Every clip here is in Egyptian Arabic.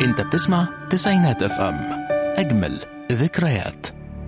انت بتسمع تسعينات اف ام اجمل ذكريات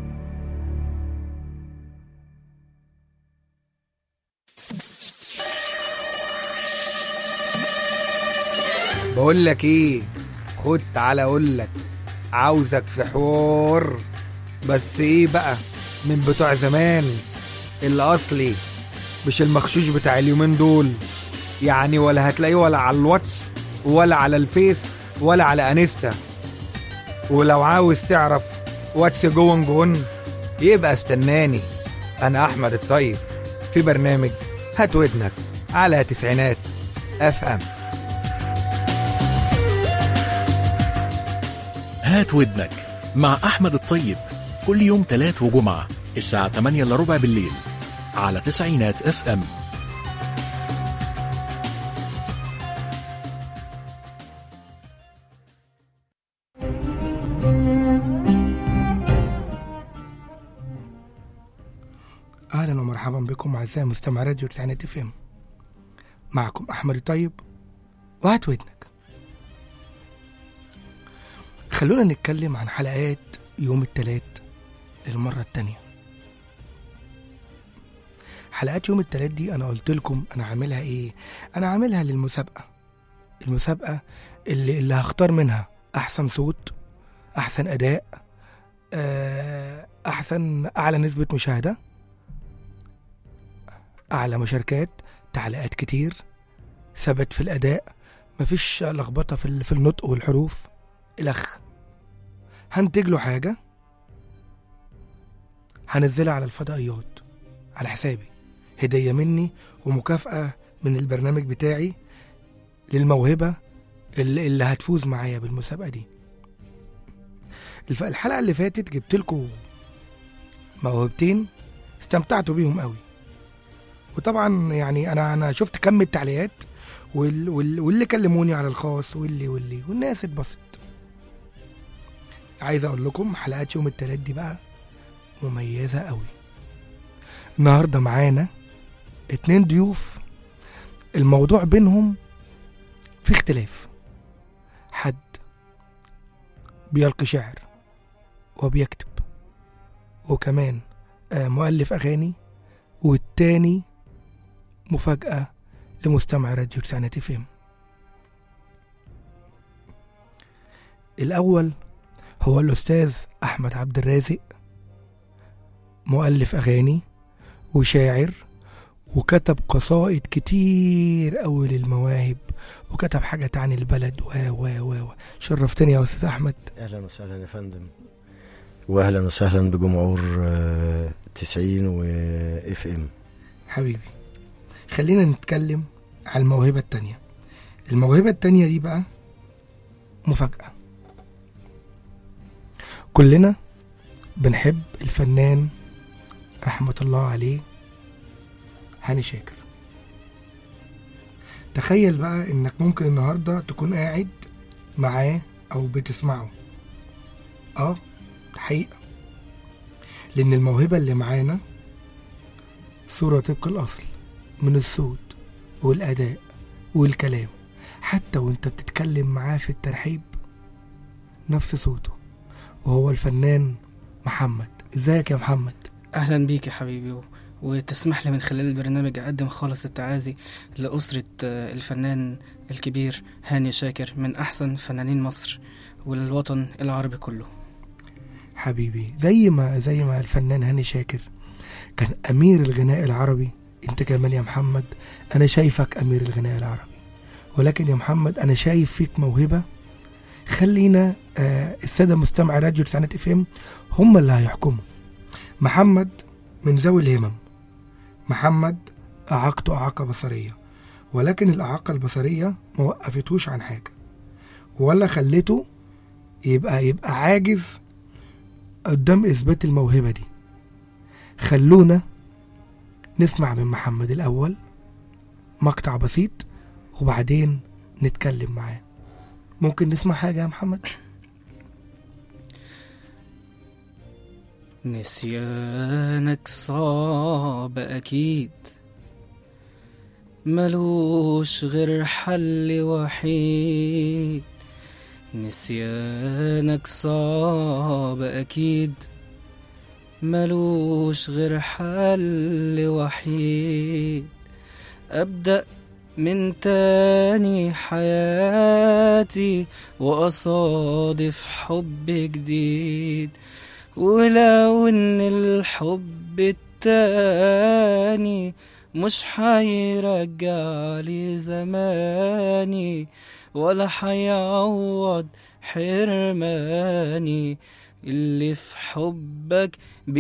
بقول لك ايه خد تعالى اقول لك عاوزك في حوار بس ايه بقى من بتوع زمان الاصلي مش المخشوش بتاع اليومين دول يعني ولا هتلاقيه ولا على الواتس ولا على الفيس ولا على انستا ولو عاوز تعرف واتس جوين جون يبقى استناني انا احمد الطيب في برنامج هات ودنك على تسعينات اف ام هات ودنك مع احمد الطيب كل يوم تلات وجمعة الساعة 8 الا ربع بالليل على تسعينات اف ام اهلا ومرحبا بكم اعزائي مستمع راديو تسعينات اف ام معكم احمد الطيب وهات ودنك خلونا نتكلم عن حلقات يوم التلات للمرة التانية حلقات يوم التلات دي انا قلت لكم انا عاملها ايه انا عاملها للمسابقة المسابقة اللي, اللي هختار منها احسن صوت احسن اداء آه، احسن اعلى نسبة مشاهدة اعلى مشاركات تعليقات كتير ثبت في الاداء مفيش لخبطه في ال- في النطق والحروف الخ هنتج له حاجه هنزلها على الفضائيات على حسابي هديه مني ومكافاه من البرنامج بتاعي للموهبه اللي, اللي هتفوز معايا بالمسابقه دي الف- الحلقه اللي فاتت جبت لكم موهبتين استمتعتوا بيهم قوي وطبعا يعني انا انا شفت كم التعليقات وال وال واللي كلموني على الخاص واللي واللي والناس اتبسط عايز اقول لكم حلقات يوم التلات دي بقى مميزة قوي النهاردة معانا اتنين ضيوف الموضوع بينهم في اختلاف حد بيلقي شعر وبيكتب وكمان آه، مؤلف أغاني والتاني مفاجأة لمستمع راديو تسعينات اف ام الأول هو الأستاذ أحمد عبد الرازق مؤلف أغاني وشاعر وكتب قصائد كتير أوي للمواهب وكتب حاجات عن البلد و و و و شرفتني يا أستاذ أحمد اهلا وسهلا يا فندم واهلا وسهلا بجمهور آه، 90 و اف ام حبيبي خلينا نتكلم على الموهبة التانية الموهبة التانية دي بقى مفاجأة كلنا بنحب الفنان رحمة الله عليه هاني شاكر تخيل بقى انك ممكن النهاردة تكون قاعد معاه او بتسمعه اه ده حقيقة لان الموهبة اللي معانا صورة طبق الأصل من الصوت والأداء والكلام حتى وانت بتتكلم معاه في الترحيب نفس صوته وهو الفنان محمد ازيك يا محمد اهلا بيك يا حبيبي و... وتسمح لي من خلال البرنامج اقدم خالص التعازي لاسره آه، الفنان الكبير هاني شاكر من احسن فنانين مصر والوطن العربي كله حبيبي زي ما زي ما الفنان هاني شاكر كان أمير الغناء العربي انت كمان يا محمد أنا شايفك أمير الغناء العربي ولكن يا محمد أنا شايف فيك موهبة خلينا آه السادة مستمع راديو تسعينات اف ام هم اللي هيحكموا محمد من ذوي الهمم محمد أعاقته إعاقة بصرية ولكن الإعاقة البصرية ما وقفتوش عن حاجة ولا خلته يبقى يبقى عاجز قدام إثبات الموهبة دي خلونا نسمع من محمد الأول مقطع بسيط وبعدين نتكلم معاه ممكن نسمع حاجة يا محمد؟ نسيانك صعب اكيد ملوش غير حل وحيد نسيانك صعب أكيد ملوش غير حل وحيد أبدأ من تاني حياتي وأصادف حب جديد ولو إن الحب التاني مش حيرجع لي زماني ولا حيعوض حرماني اللي في حبك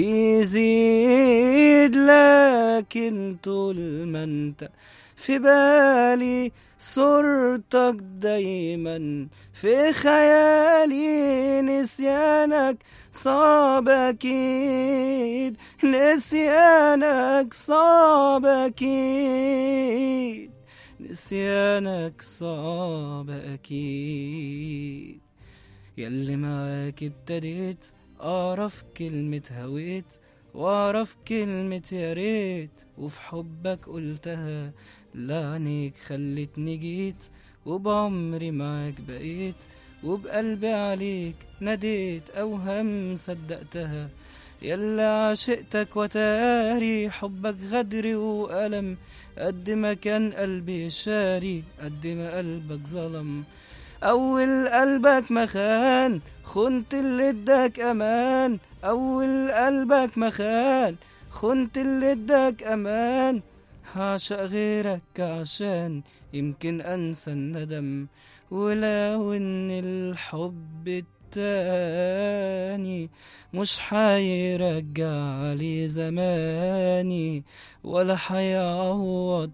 بيزيد لكن طول ما انت في بالي صورتك دايما في خيالي نسيانك صعب أكيد نسيانك صعب أكيد نسيانك صعب أكيد ياللي معاك ابتديت أعرف كلمة هويت وأعرف كلمة يا ريت وفي حبك قلتها لا عينيك خلتني جيت وبعمري معاك بقيت وبقلبي عليك ناديت أوهام صدقتها يلا عشقتك وتاري حبك غدر وألم قد ما كان قلبي شاري قد ما قلبك ظلم أول قلبك مخان خنت اللي اداك أمان أول قلبك مخان خنت اللي اداك أمان هعشق غيرك عشان يمكن أنسى الندم ولو إن الحب التاني مش حيرجع لي زماني ولا حيعوض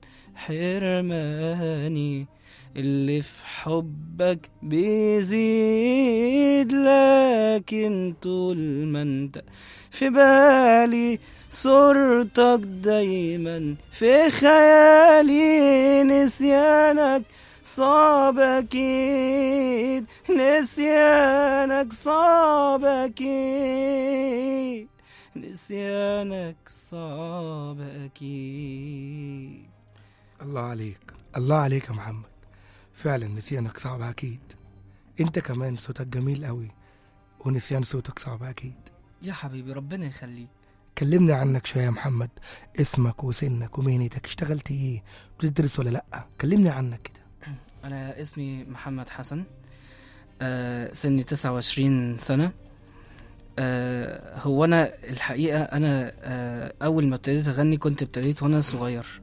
حرماني اللي في حبك بيزيد لكن طول ما انت في بالي صورتك دايما في خيالي نسيانك صعب أكيد نسيانك صعب أكيد نسيانك صعب أكيد الله عليك الله عليك يا محمد فعلا نسيانك صعب أكيد أنت كمان صوتك جميل قوي ونسيان صوتك صعب أكيد يا حبيبي ربنا يخليك كلمني عنك شوية يا محمد اسمك وسنك ومهنتك اشتغلت ايه بتدرس ولا لأ كلمني عنك كده أنا اسمي محمد حسن آه سني 29 سنة آه هو أنا الحقيقة أنا آه أول ما ابتديت أغني كنت ابتديت وأنا صغير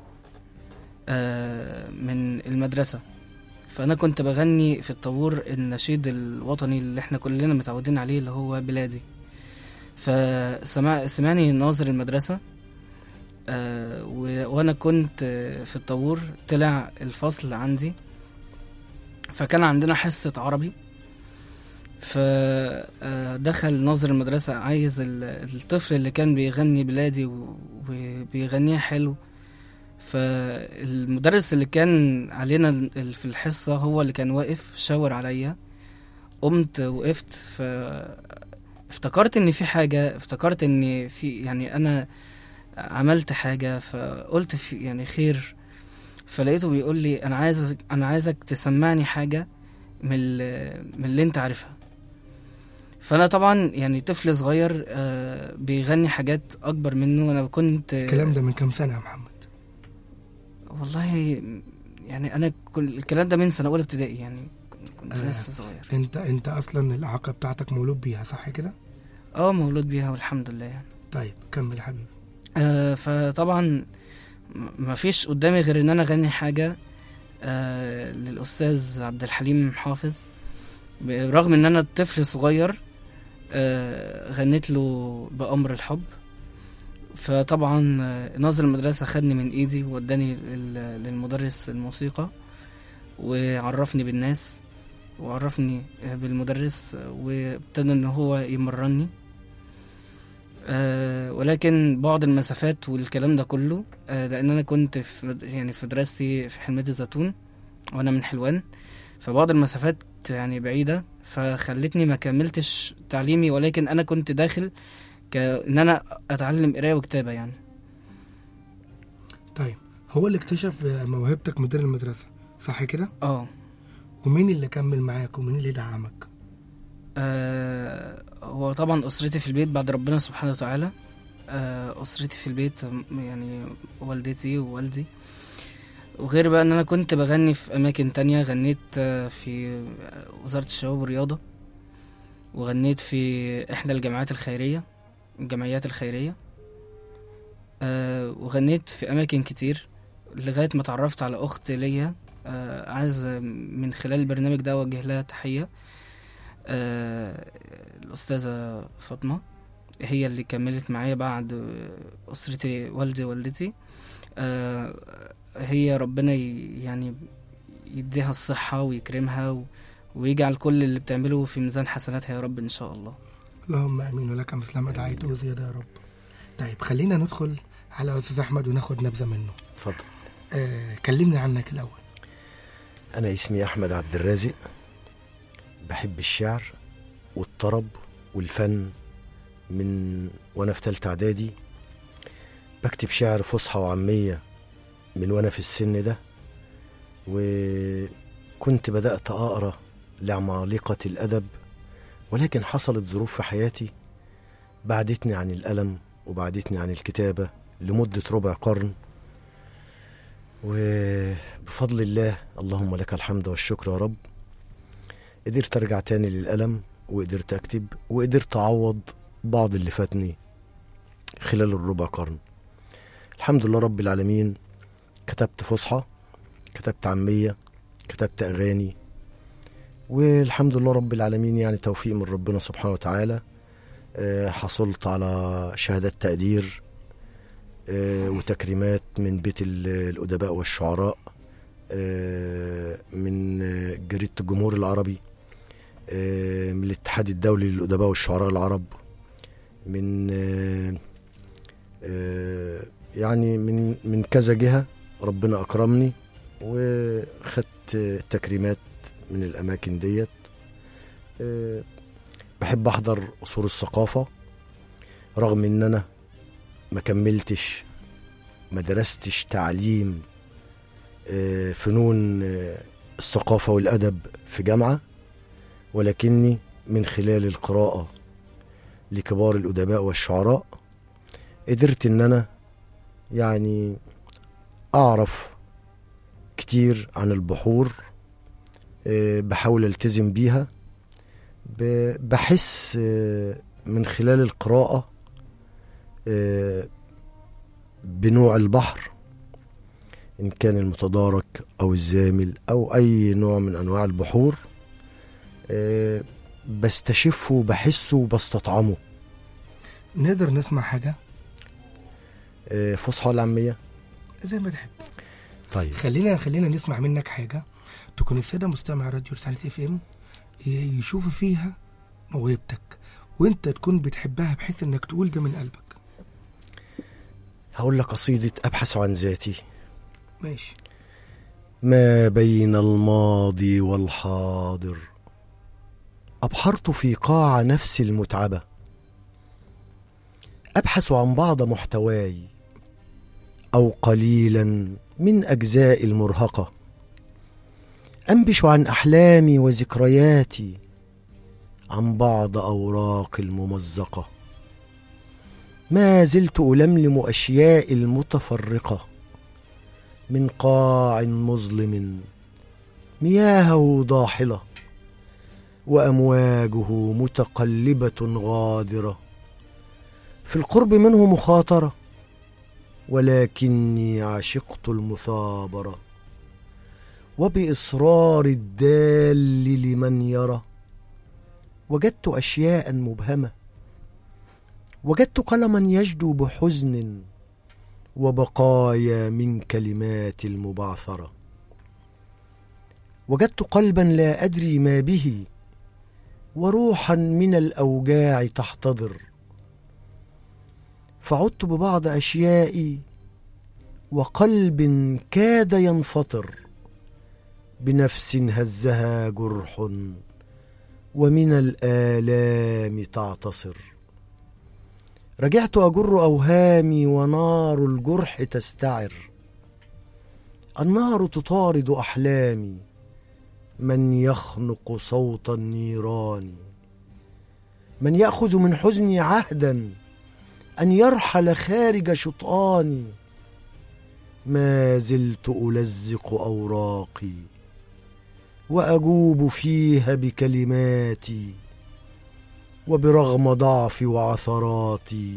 آه من المدرسة فأنا كنت بغني في الطابور النشيد الوطني اللي احنا كلنا متعودين عليه اللي هو بلادي فسمع سمعني ناظر المدرسة آه و- وانا كنت آه، في الطابور طلع الفصل عندي فكان عندنا حصة عربي فدخل ناظر المدرسة عايز ال- الطفل اللي كان بيغني بلادي و- وبيغنيها حلو فالمدرس اللي كان علينا ال- في الحصة هو اللي كان واقف شاور عليا قمت وقفت ف افتكرت ان في حاجة افتكرت ان في يعني انا عملت حاجة فقلت في يعني خير فلقيته بيقول لي انا عايز انا عايزك تسمعني حاجة من ال- من اللي انت عارفها فانا طبعا يعني طفل صغير آه، بيغني حاجات اكبر منه انا كنت الكلام ده من كام سنة يا محمد والله يعني انا كل الكلام ده من سنه اولى ابتدائي يعني كنت آه. لسه صغير انت انت اصلا الإعاقة بتاعتك مولود بيها صح كده اه مولود بيها والحمد لله يعني طيب كمل يا حبيبي آه فطبعا م- مفيش قدامي غير ان انا اغني حاجه آه للاستاذ عبد الحليم حافظ برغم ان انا طفل صغير آه غنيت له بأمر الحب فطبعا آه، ناظر المدرسة خدني من ايدي ووداني لل- للمدرس الموسيقى وعرفني بالناس وعرفني آه، بالمدرس آه، وابتدى ان هو يمرني آه ولكن بعد المسافات والكلام ده كله آه لان انا كنت في مد- يعني في دراستي في حلمية الزيتون وانا من حلوان فبعض المسافات يعني بعيدة فخلتني ما كملتش تعليمي ولكن انا كنت داخل كان انا اتعلم قرايه وكتابه يعني طيب هو اللي اكتشف موهبتك مدير المدرسة صح كده اه ومين اللي كمل معاك ومين اللي دعمك آه هو طبعا أسرتي في البيت بعد ربنا سبحانه وتعالى آه أسرتي في البيت م- يعني والدتي ووالدي وغير بقى إن أنا كنت بغني في أماكن تانية غنيت آه في وزارة الشباب والرياضة وغنيت في إحدى الجامعات الخيرية الجمعيات الخيرية آه وغنيت في أماكن كتير لغاية ما اتعرفت على أخت ليا آه عايز من خلال البرنامج ده أوجه لها تحية آه الأستاذة فاطمة هي اللي كملت معايا بعد أسرتي والدي والدتي آه هي ربنا ي- يعني يديها الصحة ويكرمها و ويجعل كل اللي بتعمله في ميزان حسناتها يا رب إن شاء الله اللهم امين ولك مثل ما دعيت وزيادة يا رب طيب خلينا ندخل على استاذ احمد وناخد نبذه منه اتفضل آه كلمني عنك الاول أنا اسمي أحمد عبد الرازق بحب الشعر والطرب والفن من وأنا في تالتة إعدادي بكتب شعر فصحى وعامية من وأنا في السن ده وكنت بدأت أقرأ لعمالقة الأدب ولكن حصلت ظروف في حياتي بعدتني عن القلم وبعدتني عن الكتابة لمدة ربع قرن وبفضل الله اللهم لك الحمد والشكر يا رب قدرت ارجع تاني للقلم وقدرت اكتب وقدرت اعوض بعض اللي فاتني خلال الربع قرن الحمد لله رب العالمين كتبت فصحى كتبت عامية كتبت أغاني والحمد لله رب العالمين يعني توفيق من ربنا سبحانه وتعالى آه، حصلت على شهادات تقدير آه، وتكريمات من بيت ال- الأدباء والشعراء آه، من آه، جريدة الجمهور العربي آه، من الاتحاد الدولي للأدباء والشعراء العرب من آه، آه، يعني من من كذا جهة ربنا أكرمني وخدت آه، تكريمات من الأماكن ديت آه، بحب أحضر أصول الثقافة رغم إن أنا ما كملتش ما درستش تعليم آه، فنون آه، الثقافة والأدب في جامعة ولكني من خلال القراءة لكبار الأدباء والشعراء قدرت إن أنا يعني أعرف كتير عن البحور آه، بحاول التزم بيها ب- بحس آه، من خلال القراءة آه، بنوع البحر إن كان المتدارك أو الزامل أو أي نوع من أنواع البحور آه، بستشفه وبحسه وبستطعمه نقدر نسمع حاجه آه، فصحى العامية زي ما تحب طيب خلينا خلينا نسمع منك حاجه تكون الساده مستمع راديو رساله اف ام يشوفوا فيها موهبتك وانت تكون بتحبها بحيث انك تقول ده من قلبك هقول لك قصيدة أبحث عن ذاتي ماشي ما بين الماضي والحاضر أبحرت في قاع نفسي المتعبة أبحث عن بعض محتواي أو قليلا من أجزاء المرهقة أنبش عن أحلامي وذكرياتي عن بعض أوراق الممزقة ما زلت ألملم أشياء المتفرقة من قاع مظلم مياهه ضاحلة وأمواجه متقلبة غادرة في القرب منه مخاطرة ولكني عشقت المثابرة وبإصرار الدال لمن يرى وجدت أشياء مبهمة وجدت قلما يجدو بحزن وبقايا من كلمات المبعثرة وجدت قلبا لا أدري ما به وروحا من الأوجاع تحتضر فعدت ببعض أشيائي وقلب كاد ينفطر بنفس هزها جرح ومن الآلام تعتصر رجعت أجر أوهامي ونار الجرح تستعر النار تطارد أحلامي من يخنق صوت النيران من ياخذ من حزني عهدا ان يرحل خارج شطاني ما زلت الزق اوراقي واجوب فيها بكلماتي وبرغم ضعفي وعثراتي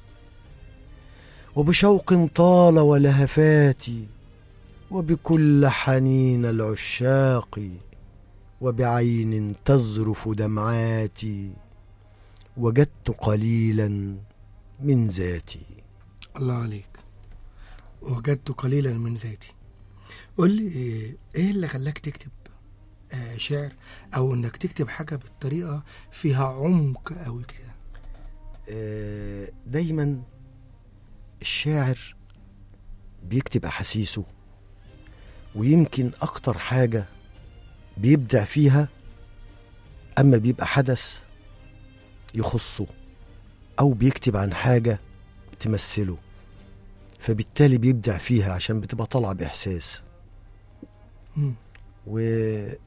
وبشوق طال ولهفاتي وبكل حنين العشاق وبعين تزرف دمعاتي وجدت قليلا من ذاتي الله عليك وجدت قليلا من ذاتي قول لي إيه- ايه اللي خلاك تكتب آه شعر او انك تكتب حاجه بالطريقه فيها عمق قوي كده آه، دايما الشاعر بيكتب احاسيسه ويمكن اكتر حاجه بيبدع فيها اما بيبقى حدث يخصه او بيكتب عن حاجه تمثله فبالتالي بيبدع فيها عشان بتبقى طالعه باحساس مم. وهو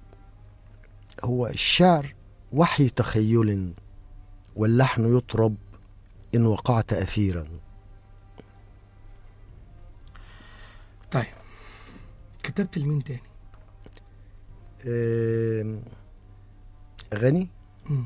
الشعر وحي تخيل واللحن يطرب إن وقعت أثيرا طيب كتبت لمين تاني آم، أغاني مم.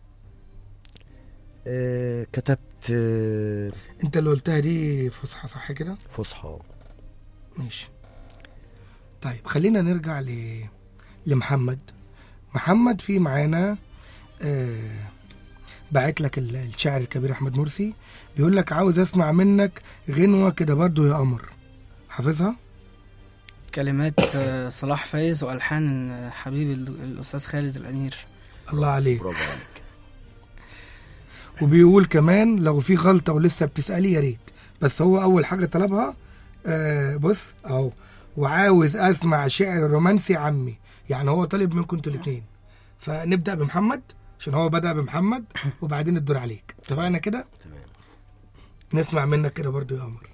آه، كتبت آه، انت اللي قلتها دي فصحى صح كده فصحى ماشي طيب خلينا نرجع ل... لمحمد محمد في معانا آه بعت لك ال- الشاعر الكبير احمد مرسي بيقول لك عاوز اسمع منك غنوه كده برضو يا قمر حافظها كلمات آه، صلاح فايز والحان آه، حبيبي ال- الاستاذ خالد الامير الله عليك برافو عليك وبيقول كمان لو في غلطه ولسه بتسالي يا ريت بس هو اول حاجه طلبها آه بص اهو وعاوز اسمع شعر رومانسي عمي يعني هو طالب منكم انتوا الاثنين فنبدا بمحمد عشان هو بدا بمحمد وبعدين الدور عليك اتفقنا كده تمام نسمع منك كده برضو يا قمر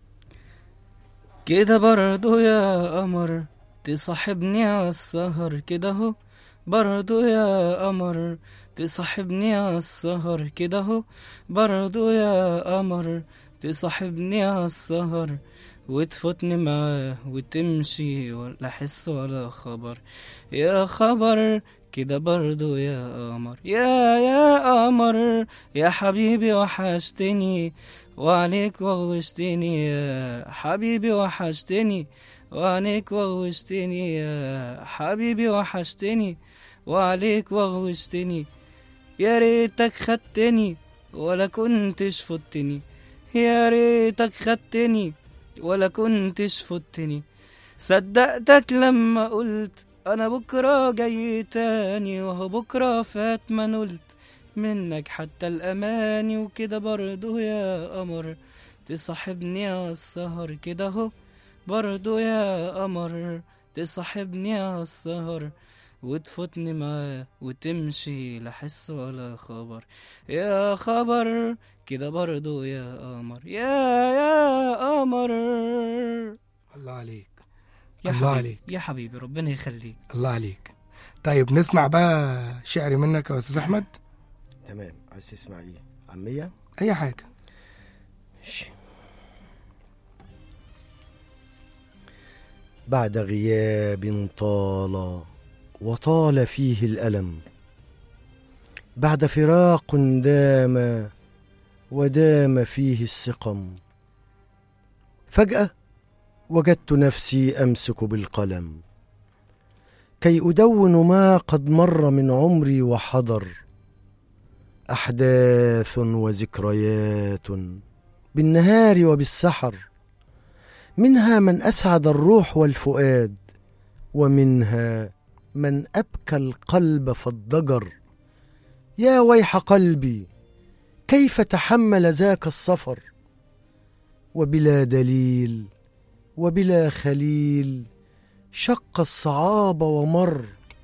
كده برضو يا قمر تصاحبني عالسهر كده اهو برضو يا قمر تصاحبني عالسهر كده اهو برضو يا قمر تصاحبني عالسهر وتفوتني معاه وتمشي ولا حس ولا خبر يا خبر كده برضو يا قمر يا يا قمر يا حبيبي وحشتني وعليك وغشتني يا حبيبي وحشتني وعليك وغشتني يا حبيبي وحشتني وعليك وغشتني يا ريتك خدتني ولا كنتش فتني يا ريتك خدتني ولا كنتش فتني صدقتك لما قلت انا بكره جاي تاني وهو بكره فات ما نلت منك حتى الاماني وكده برضو يا قمر تصاحبني عالسهر كده اهو برضو يا قمر تصاحبني عالسهر وتفوتني معاه وتمشي لا حس ولا خبر يا خبر كده برضو يا قمر يا يا قمر الله عليك يا الله حبيبي عليك. يا حبيبي ربنا يخليك الله عليك طيب نسمع بقى شعر منك يا استاذ احمد تمام عايز تسمع ايه عمية اي حاجه ماشي بعد غياب طال وطال فيه الألم بعد فراق دام ودام فيه السقم فجأة وجدت نفسي أمسك بالقلم كي أدون ما قد مر من عمري وحضر أحداث وذكريات بالنهار وبالسحر منها من أسعد الروح والفؤاد ومنها من أبكى القلب فالضجر يا ويح قلبي كيف تحمل ذاك السفر وبلا دليل وبلا خليل شق الصعاب ومر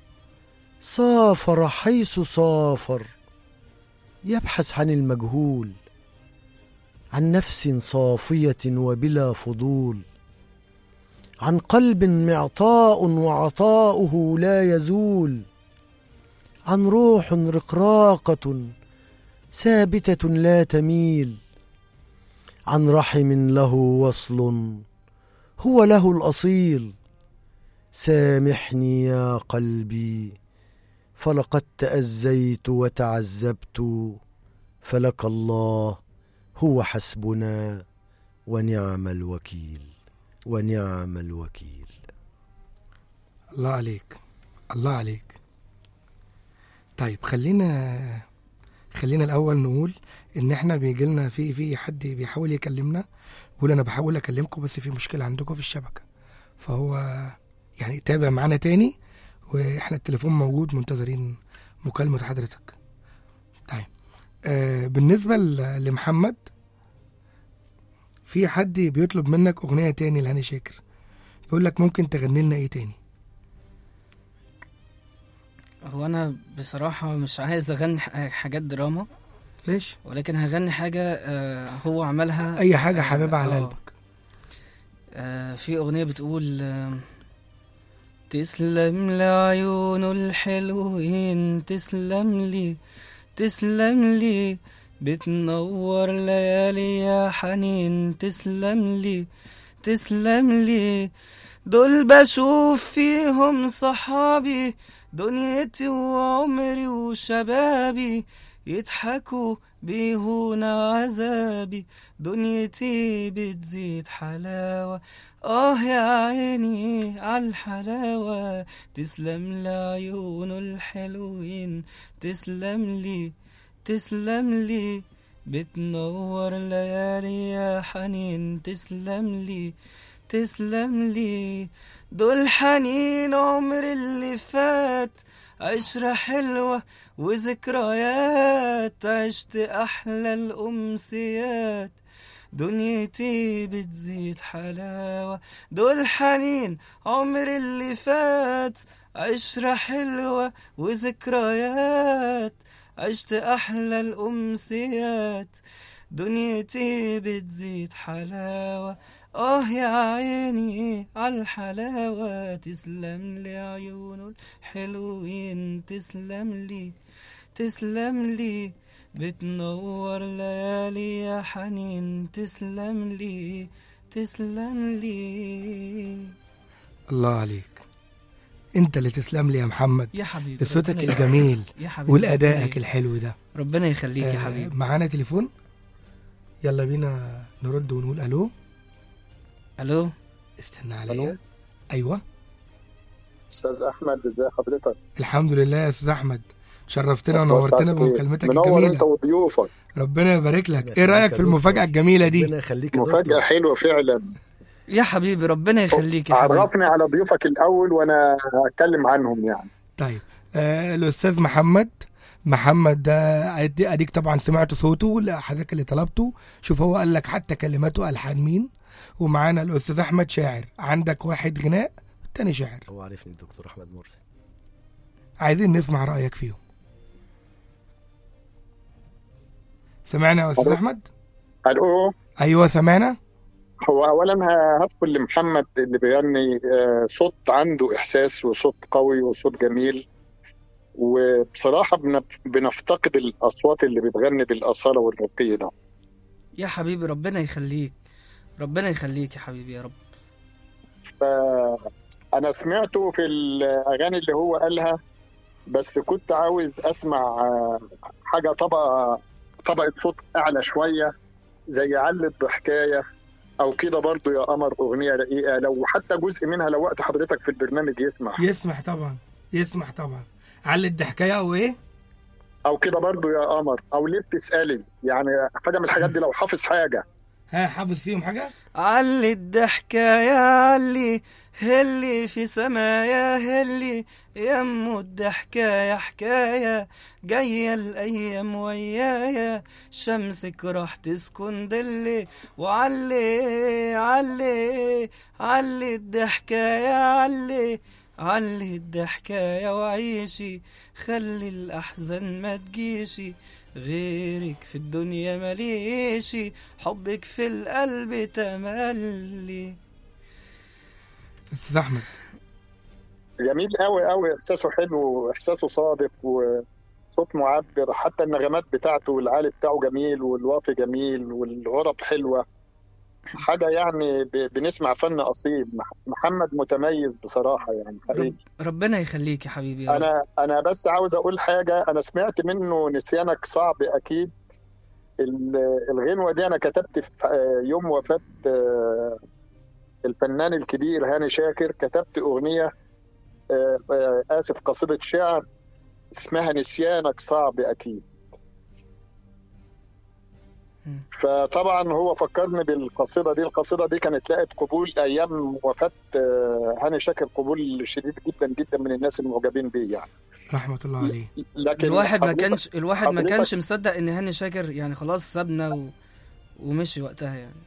سافر حيث سافر يبحث عن المجهول عن نفس صافية وبلا فضول عن قلب معطاء وعطاؤه لا يزول عن روح رقراقة ثابتة لا تميل عن رحم له وصل هو له الأصيل سامحني يا قلبي فلقد تأزيت وتعذبت فلك الله هو حسبنا ونعم الوكيل ونعم الوكيل الله عليك الله عليك طيب خلينا خلينا الاول نقول ان احنا بيجي لنا في في حد بيحاول يكلمنا بيقول انا بحاول اكلمكم بس في مشكله عندكم في الشبكه فهو يعني تابع معانا تاني واحنا التليفون موجود منتظرين مكالمه حضرتك طيب آه بالنسبه ل- لمحمد في حد بيطلب منك اغنيه تاني لهاني شاكر بيقول لك ممكن تغني لنا ايه تاني هو انا بصراحه مش عايز اغني ح- حاجات دراما ماشي ولكن هغني حاجه آه، هو عملها اي حاجه آه، حاببها على آه. قلبك آه، في أغنية بتقول آه، تسلم لعيونه الحلوين تسلم لي تسلم لي بتنور ليالي يا حنين تسلم لي تسلم لي دول بشوف فيهم صحابي دنيتي وعمري وشبابي يضحكوا بيهون عذابي دنيتي بتزيد حلاوة آه يا عيني عالحلاوة تسلم لعيونه الحلوين تسلم لي تسلم لي بتنور ليالي يا حنين تسلم لي تسلم لي دول حنين عمر اللي فات عشرة حلوة وذكريات عشت أحلى الأمسيات دنيتي بتزيد حلاوة دول حنين عمر اللي فات عشرة حلوة وذكريات عشت أحلى الأمسيات دنيتي بتزيد حلاوة آه يا عيني عالحلاوة تسلم لي عيونه الحلوين تسلم لي تسلم لي بتنور ليالي يا حنين تسلم لي تسلم لي الله عليك انت اللي تسلم لي يا محمد يا حبيبي صوتك ربنا يخليك. الجميل يا حبيبي والادائك ربنا- الحلو ده ربنا يخليك يا آه، حبيبي معانا تليفون يلا بينا نرد ونقول الو الو استنى ألو؟ عليا ايوه استاذ احمد ازي حضرتك الحمد لله يا استاذ احمد شرفتنا أخبار ونورتنا سعادتك إيه؟ بمكالمتك منور انت الجميله وضيوفك ربنا يبارك لك ربنا ايه رايك يخليك في يا المفاجاه دكتور. الجميله دي ربنا يخليك يا مفاجاه دكتور. حلوه فعلا يا حبيبي ربنا يخليك يا حبيبي عرفني على ضيوفك الاول وانا هتكلم عنهم يعني طيب آه الاستاذ محمد محمد ده أدي- اديك طبعا سمعت صوته لا، حضرتك اللي طلبته شوف هو قال لك حتى كلماته الحان مين ومعانا الاستاذ احمد شاعر عندك واحد غناء والتاني شاعر هو عارفني الدكتور احمد مرسي عايزين نسمع رايك فيهم سمعنا يا استاذ ألو؟ احمد الو ايوه سمعنا هو اولا ه- هدخل لمحمد اللي بيغني آه، صوت عنده احساس وصوت قوي وصوت جميل وبصراحه بنف- بنفتقد الاصوات اللي بتغني بالاصاله والرقي ده يا حبيبي ربنا يخليك ربنا يخليك يا حبيبي يا رب فانا سمعته في الاغاني اللي هو قالها بس كنت عاوز اسمع آه، حاجه طبقه طبقه صوت اعلى شويه زي علة بحكايه او كده برضو يا قمر اغنيه رقيقه لو حتى جزء منها لو وقت حضرتك في البرنامج يسمع يسمح طبعا يسمح طبعا علي الضحكايه او ايه او كده برضو يا قمر او ليه بتسالي يعني حاجه من الحاجات دي لو حافظ حاجه ها حافظ فيهم حاجه علي الضحكة يا علي هلي في سمايا هلي يمو الضحكة يا حكاية جاية الأيام ويايا شمسك راح تسكن ضلي وعلي علي علي الضحكة يا علي علي الضحكة يا وعيشي خلي الأحزان ما تجيشي غيرك في الدنيا مليشي حبك في القلب تملي استاذ احمد جميل قوي قوي احساسه حلو واحساسه صادق وصوت معبر حتى النغمات بتاعته والعالي بتاعه جميل والواطي جميل والغرب حلوه حاجه يعني ب- بنسمع فن اصيل مح- محمد متميز بصراحه يعني حقيقي رب ربنا يخليك يا حبيبي يا رب. انا انا بس عاوز اقول حاجه انا سمعت منه نسيانك صعب اكيد ال- الغنوه دي انا كتبت في آه، يوم وفاه آه، الفنان الكبير هاني شاكر كتبت اغنيه آه، آه، اسف قصيده شعر اسمها نسيانك صعب اكيد مم. فطبعا هو فكرني بالقصيده دي القصيده دي كانت لقت قبول ايام وفاه آه، هاني شاكر قبول شديد جدا جدا من الناس المعجبين بيه يعني رحمه الله عليه لكن الواحد ما حضرتك- كانش الواحد ما حضرتك- كانش مصدق ان هاني شاكر يعني خلاص سابنا و... ومشي وقتها يعني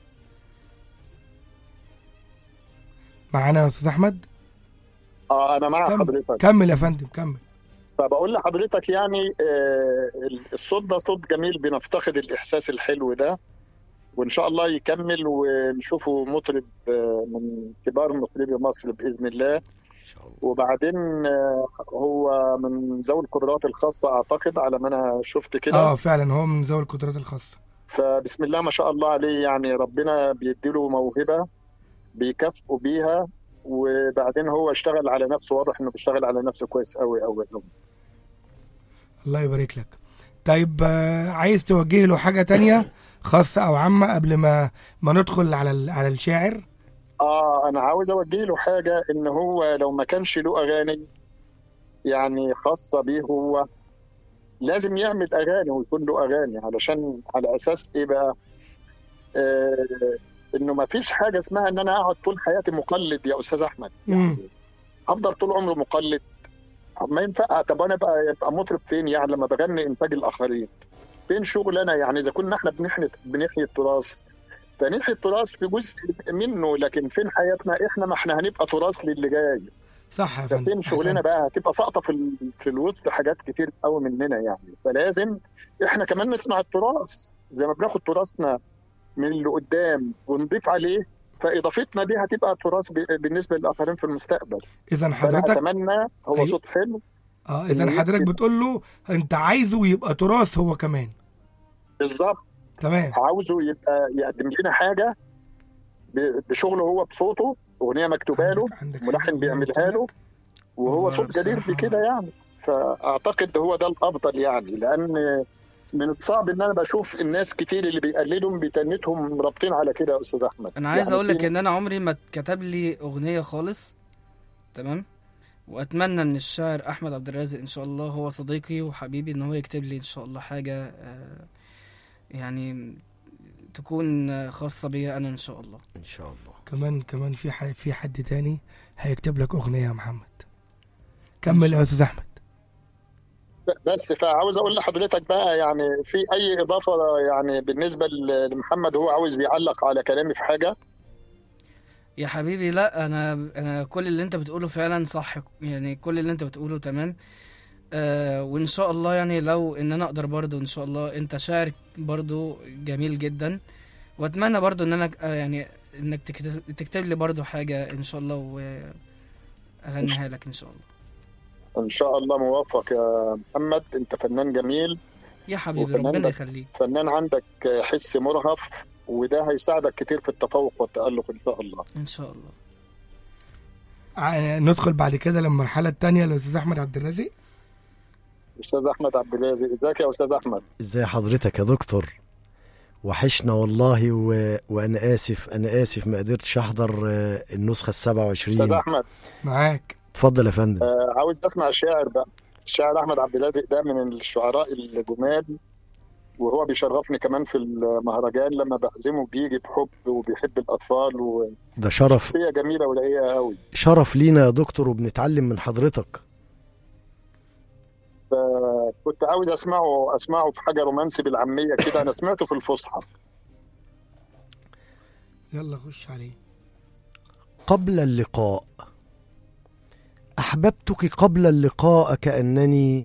معانا يا استاذ احمد اه انا مع كمل. حضرتك كمل يا فندم كمل فبقول لحضرتك يعني آه، الصوت ده صوت جميل بنفتقد الاحساس الحلو ده وان شاء الله يكمل ونشوفه مطرب آه، من كبار مطربي مصر باذن الله ان شاء الله وبعدين آه، هو من ذوي القدرات الخاصه اعتقد على ما انا شفت كده اه فعلا هو من ذوي القدرات الخاصه فبسم الله ما شاء الله عليه يعني ربنا بيديله موهبه بيكافئه بيها وبعدين هو اشتغل على نفسه واضح انه بيشتغل على نفسه كويس قوي قوي قوي الله يبارك لك طيب آه، عايز توجه له حاجه تانية خاصه او عامه قبل ما ما ندخل على ال- على الشاعر اه انا عاوز اوجه له حاجه ان هو لو ما كانش له اغاني يعني خاصه بيه هو لازم يعمل اغاني ويكون له اغاني علشان على اساس ايه بقى آه انه ما فيش حاجه اسمها ان انا اقعد طول حياتي مقلد يا استاذ احمد مم. افضل طول عمري مقلد طب ما ينفع طب انا بقى يبقى مطرب فين يعني لما بغني انتاج الاخرين فين شغل انا يعني اذا كنا احنا بنحيي بنحيي التراث فنحيي التراث في جزء منه لكن فين حياتنا احنا ما احنا هنبقى تراث للي جاي صح يا فندم ففين شغلنا أحسنت. بقى هتبقى ساقطه في ال... في الوسط حاجات كتير قوي مننا يعني فلازم احنا كمان نسمع التراث زي ما بناخد تراثنا من اللي قدام ونضيف عليه فاضافتنا دي هتبقى تراث ب... بالنسبه للاخرين في المستقبل اذا فانا حضرتك اتمنى هو أيوه. صوت حلو اه اذا إنه حضرتك يكتب- بتقول له انت عايزه يبقى تراث هو كمان بالظبط تمام عاوزه يبقى يقدم لنا حاجه ب- بشغله هو بصوته اغنيه مكتوبه له عندك- عندك ملحن حاجة بيعملها له وهو هو صوت جدير بصراحة- بكده يعني فاعتقد هو ده الافضل يعني لان من الصعب ان انا بشوف الناس كتير اللي بيقلدهم بتنتهم رابطين على كده يا استاذ احمد انا عايز يعني اقول لك في- ان انا عمري ما كتب لي اغنيه خالص تمام واتمنى من الشاعر احمد عبد الرازق ان شاء الله هو صديقي وحبيبي ان هو يكتب لي ان شاء الله حاجه آه، يعني تكون آه، خاصه بيا انا ان شاء الله ان شاء الله كمان كمان في ح... في حد تاني هيكتب لك اغنيه يا محمد كمل يا استاذ احمد بس فعاوز اقول لحضرتك بقى يعني في اي اضافه يعني بالنسبه ل- لمحمد هو عاوز يعلق على كلامي في حاجه يا حبيبي لا انا انا كل اللي انت بتقوله فعلا صح يعني كل اللي انت بتقوله تمام آه وان شاء الله يعني لو ان انا اقدر برضو ان شاء الله انت شاعر برضو جميل جدا واتمنى برضو ان انا آه يعني انك تكتب, تكتب لي برضو حاجة ان شاء الله واغنيها لك ان شاء الله ان شاء الله موفق يا محمد انت فنان جميل يا حبيبي وكمان ربنا ده- يخليك فنان عندك حس مرهف وده هيساعدك كتير في التفوق والتألق ان شاء الله ان شاء الله ع- ندخل بعد كده للمرحله الثانيه للاستاذ احمد عبد الرازق استاذ احمد عبد الرازق ازيك يا استاذ احمد ازاي حضرتك يا دكتور وحشنا والله و... وانا اسف انا اسف ما قدرتش احضر آه، النسخه السبعة استاذ وعشرين احمد معاك اتفضل يا فندم آه، عاوز اسمع شاعر بقى الشاعر احمد عبد الرازق ده من الشعراء الجمال وهو بيشرفني كمان في المهرجان لما بعزمه بيجي بحب وبيحب الاطفال ده شرف وشخصيه جميله ورقيقه قوي شرف لينا يا دكتور وبنتعلم من حضرتك كنت عاوز اسمعه اسمعه في حاجه رومانسي بالعاميه كده انا سمعته في الفصحى يلا خش عليه قبل اللقاء احببتك قبل اللقاء كانني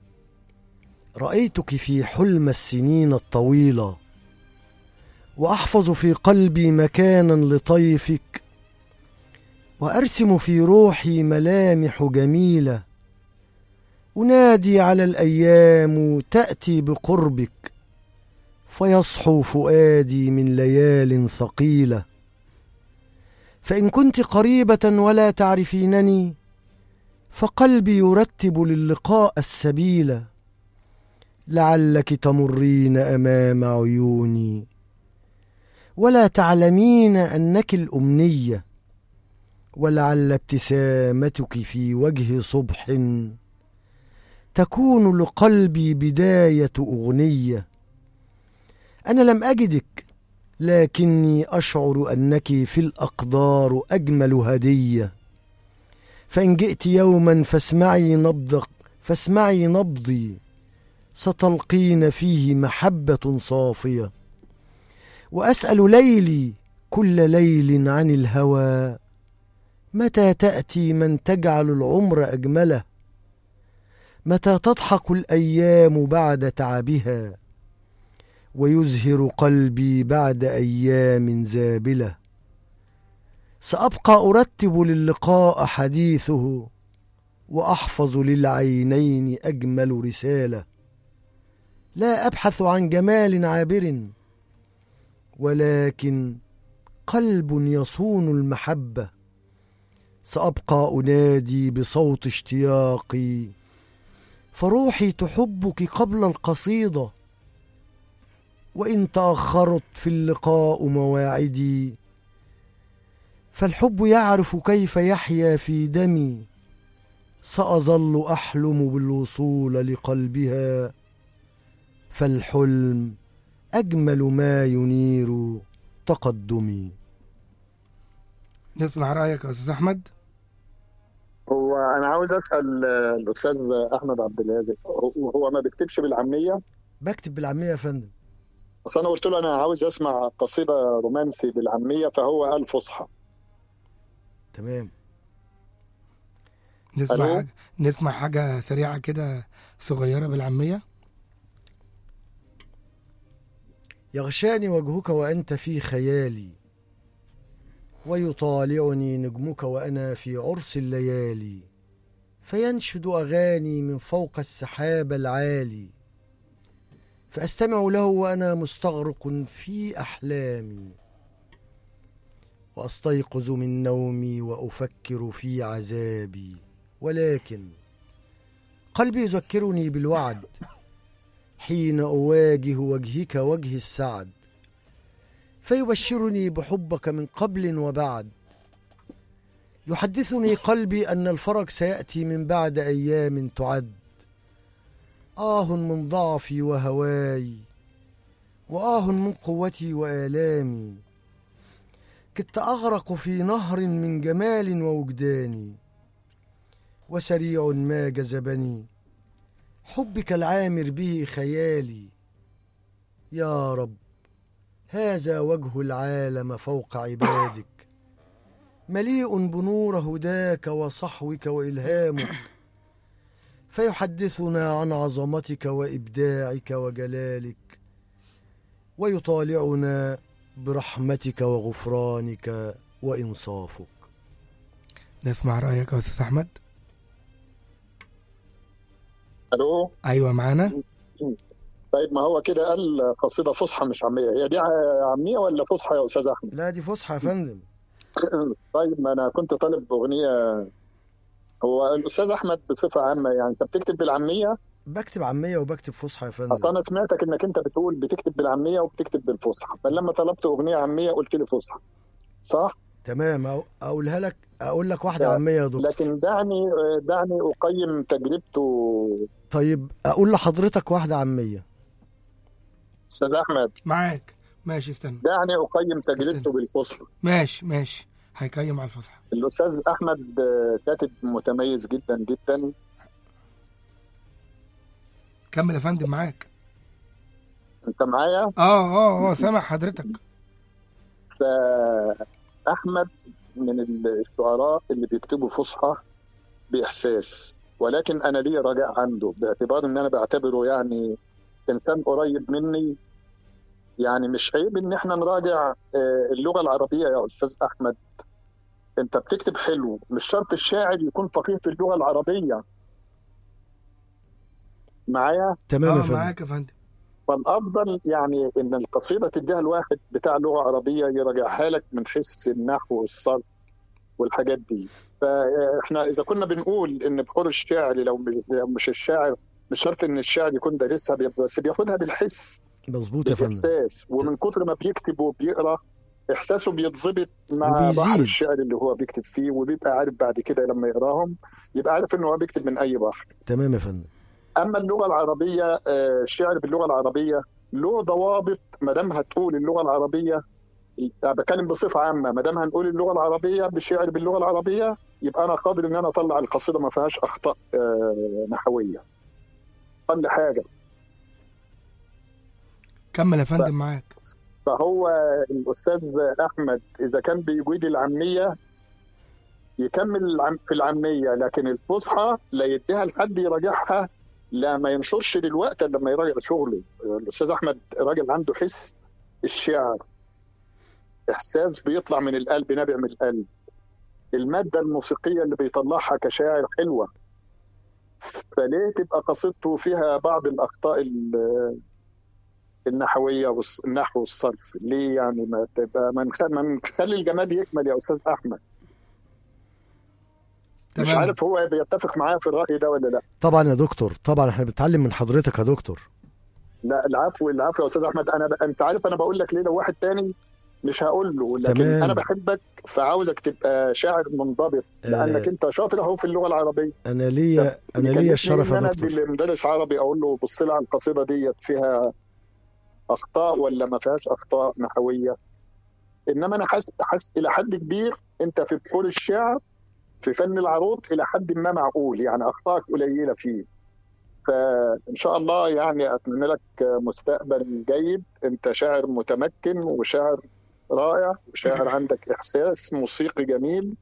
رايتك في حلم السنين الطويله واحفظ في قلبي مكانا لطيفك وارسم في روحي ملامح جميله انادي على الايام تاتي بقربك فيصحو فؤادي من ليال ثقيله فان كنت قريبه ولا تعرفينني فقلبي يرتب للقاء السبيل لعلك تمرين امام عيوني ولا تعلمين انك الامنيه ولعل ابتسامتك في وجه صبح تكون لقلبي بدايه اغنيه انا لم اجدك لكني اشعر انك في الاقدار اجمل هديه فان جئت يوما فاسمعي نبض فاسمعي نبضي ستلقين فيه محبه صافيه واسال ليلي كل ليل عن الهوى متى تاتي من تجعل العمر اجمله متى تضحك الايام بعد تعبها ويزهر قلبي بعد ايام زابله سابقى ارتب للقاء حديثه واحفظ للعينين اجمل رساله لا ابحث عن جمال عابر ولكن قلب يصون المحبه سابقى انادي بصوت اشتياقي فروحي تحبك قبل القصيده وان تاخرت في اللقاء مواعدي فالحب يعرف كيف يحيا في دمي ساظل احلم بالوصول لقلبها فالحلم اجمل ما ينير تقدمي نسمع رايك يا استاذ احمد هو انا عاوز اسال آه، الاستاذ احمد عبد الهادي هو هو ما بيكتبش بالعاميه بكتب بالعاميه يا فندم بس انا قلت له انا عاوز اسمع قصيده رومانسي بالعاميه فهو قال فصحى تمام نسمع ألو؟ حاجه نسمع حاجه سريعه كده صغيره بالعاميه يغشاني وجهك وانت في خيالي ويطالعني نجمك وانا في عرس الليالي فينشد اغاني من فوق السحاب العالي فاستمع له وانا مستغرق في احلامي واستيقظ من نومي وافكر في عذابي ولكن قلبي يذكرني بالوعد حين اواجه وجهك وجه السعد فيبشرني بحبك من قبل وبعد يحدثني قلبي ان الفرج سياتي من بعد ايام تعد اه من ضعفي وهواي واه من قوتي والامي كدت اغرق في نهر من جمال ووجداني وسريع ما جذبني حبك العامر به خيالي يا رب هذا وجه العالم فوق عبادك مليء بنور هداك وصحوك والهامك فيحدثنا عن عظمتك وابداعك وجلالك ويطالعنا برحمتك وغفرانك وانصافك نسمع رايك يا استاذ احمد الو ايوه معانا طيب ما هو كده قال قصيده فصحى مش عاميه هي دي ع- عاميه ولا فصحى يا استاذ احمد لا دي فصحى يا فندم طيب ما انا كنت طالب اغنيه هو الاستاذ احمد بصفه عامه يعني انت بتكتب بالعاميه بكتب عاميه وبكتب فصحى يا اصل فندم انا سمعتك انك انت بتقول بتكتب بالعاميه وبتكتب بالفصحى فلما طلبت اغنيه عاميه قلت لي فصحى صح تمام أو- اقولها لك اقول لك واحده لا، عاميه يا دكتور لكن دعني دعني اقيم تجربته طيب اقول لحضرتك واحده عاميه استاذ احمد معاك ماشي استنى دعني اقيم تجربته بالفصحى ماشي ماشي هيقيم على الفصحى الاستاذ احمد آه، كاتب متميز جدا جدا كمل يا فندم معاك انت معايا اه اه اه سامع حضرتك فاحمد من الشعراء اللي بيكتبوا فصحى باحساس ولكن انا لي رجاء عنده باعتبار ان انا بعتبره يعني انسان قريب مني يعني مش عيب ان احنا نراجع آه، اللغه العربيه يا استاذ احمد انت بتكتب حلو مش شرط الشاعر يكون فقيه في اللغه العربيه معايا تمام يا اه فندم معاك يا فندم فالافضل يعني ان القصيده تديها الواحد بتاع لغه عربيه يراجعها لك من حيث النحو والصرف والحاجات دي فاحنا اذا كنا بنقول ان بحور الشعر لو مش- لو مش الشاعر مش شرط ان الشاعر يكون دارسها بي- بس بياخدها بالحس مظبوط يا فندم بالاحساس ومن كتر ما بيكتب وبيقرا احساسه بيتظبط مع وبيزيد. بحر الشعر اللي هو بيكتب فيه وبيبقى عارف بعد كده لما يقراهم يبقى عارف انه هو بيكتب من اي بحر تمام يا فندم اما اللغه العربيه آه، الشعر باللغه العربيه له ضوابط ما دام هتقول اللغه العربيه يعني بتكلم بصفه عامه ما دام هنقول اللغه العربيه بالشعر باللغه العربيه يبقى انا قادر ان انا اطلع القصيده ما فيهاش اخطاء آه، نحويه اقل حاجه كمل يا فندم معاك فهو الاستاذ احمد اذا كان بيجيد العاميه يكمل العم- في العاميه لكن الفصحى لا يديها لحد يراجعها لا ما ينشرش دلوقتي إلا لما يراجع شغله الاستاذ احمد راجل عنده حس الشعر احساس بيطلع من القلب نابع من القلب الماده الموسيقيه اللي بيطلعها كشاعر حلوه فليه تبقى قصيدته فيها بعض الاخطاء ال- النحويه والنحو والصرف ليه يعني ما تبقى ما نخ- ما نخلي الجمال يكمل يا استاذ احمد مش تمام. عارف هو بيتفق معايا في الراي ده ولا لا طبعا يا دكتور طبعا احنا بنتعلم من حضرتك يا دكتور لا العفو العفو يا استاذ احمد انا ب... انت عارف انا بقول لك ليه لو واحد تاني مش هقول له لكن تمام. انا بحبك فعاوزك تبقى شاعر منضبط لانك آه. انت شاطر اهو في اللغه العربيه انا ليا انا يكلفني ليا الشرف ان يا انا دكتور ادي لمدرس عربي اقول له بص لي على القصيده ديت فيها اخطاء ولا ما فيهاش اخطاء نحويه انما انا حاسس حاسس الى حد كبير انت في بحور الشعر في فن العروض الى حد ما معقول يعني اخطائك قليله فيه فان شاء الله يعني اتمنى لك مستقبل جيد انت شاعر متمكن وشاعر رائع وشاعر عندك احساس موسيقي جميل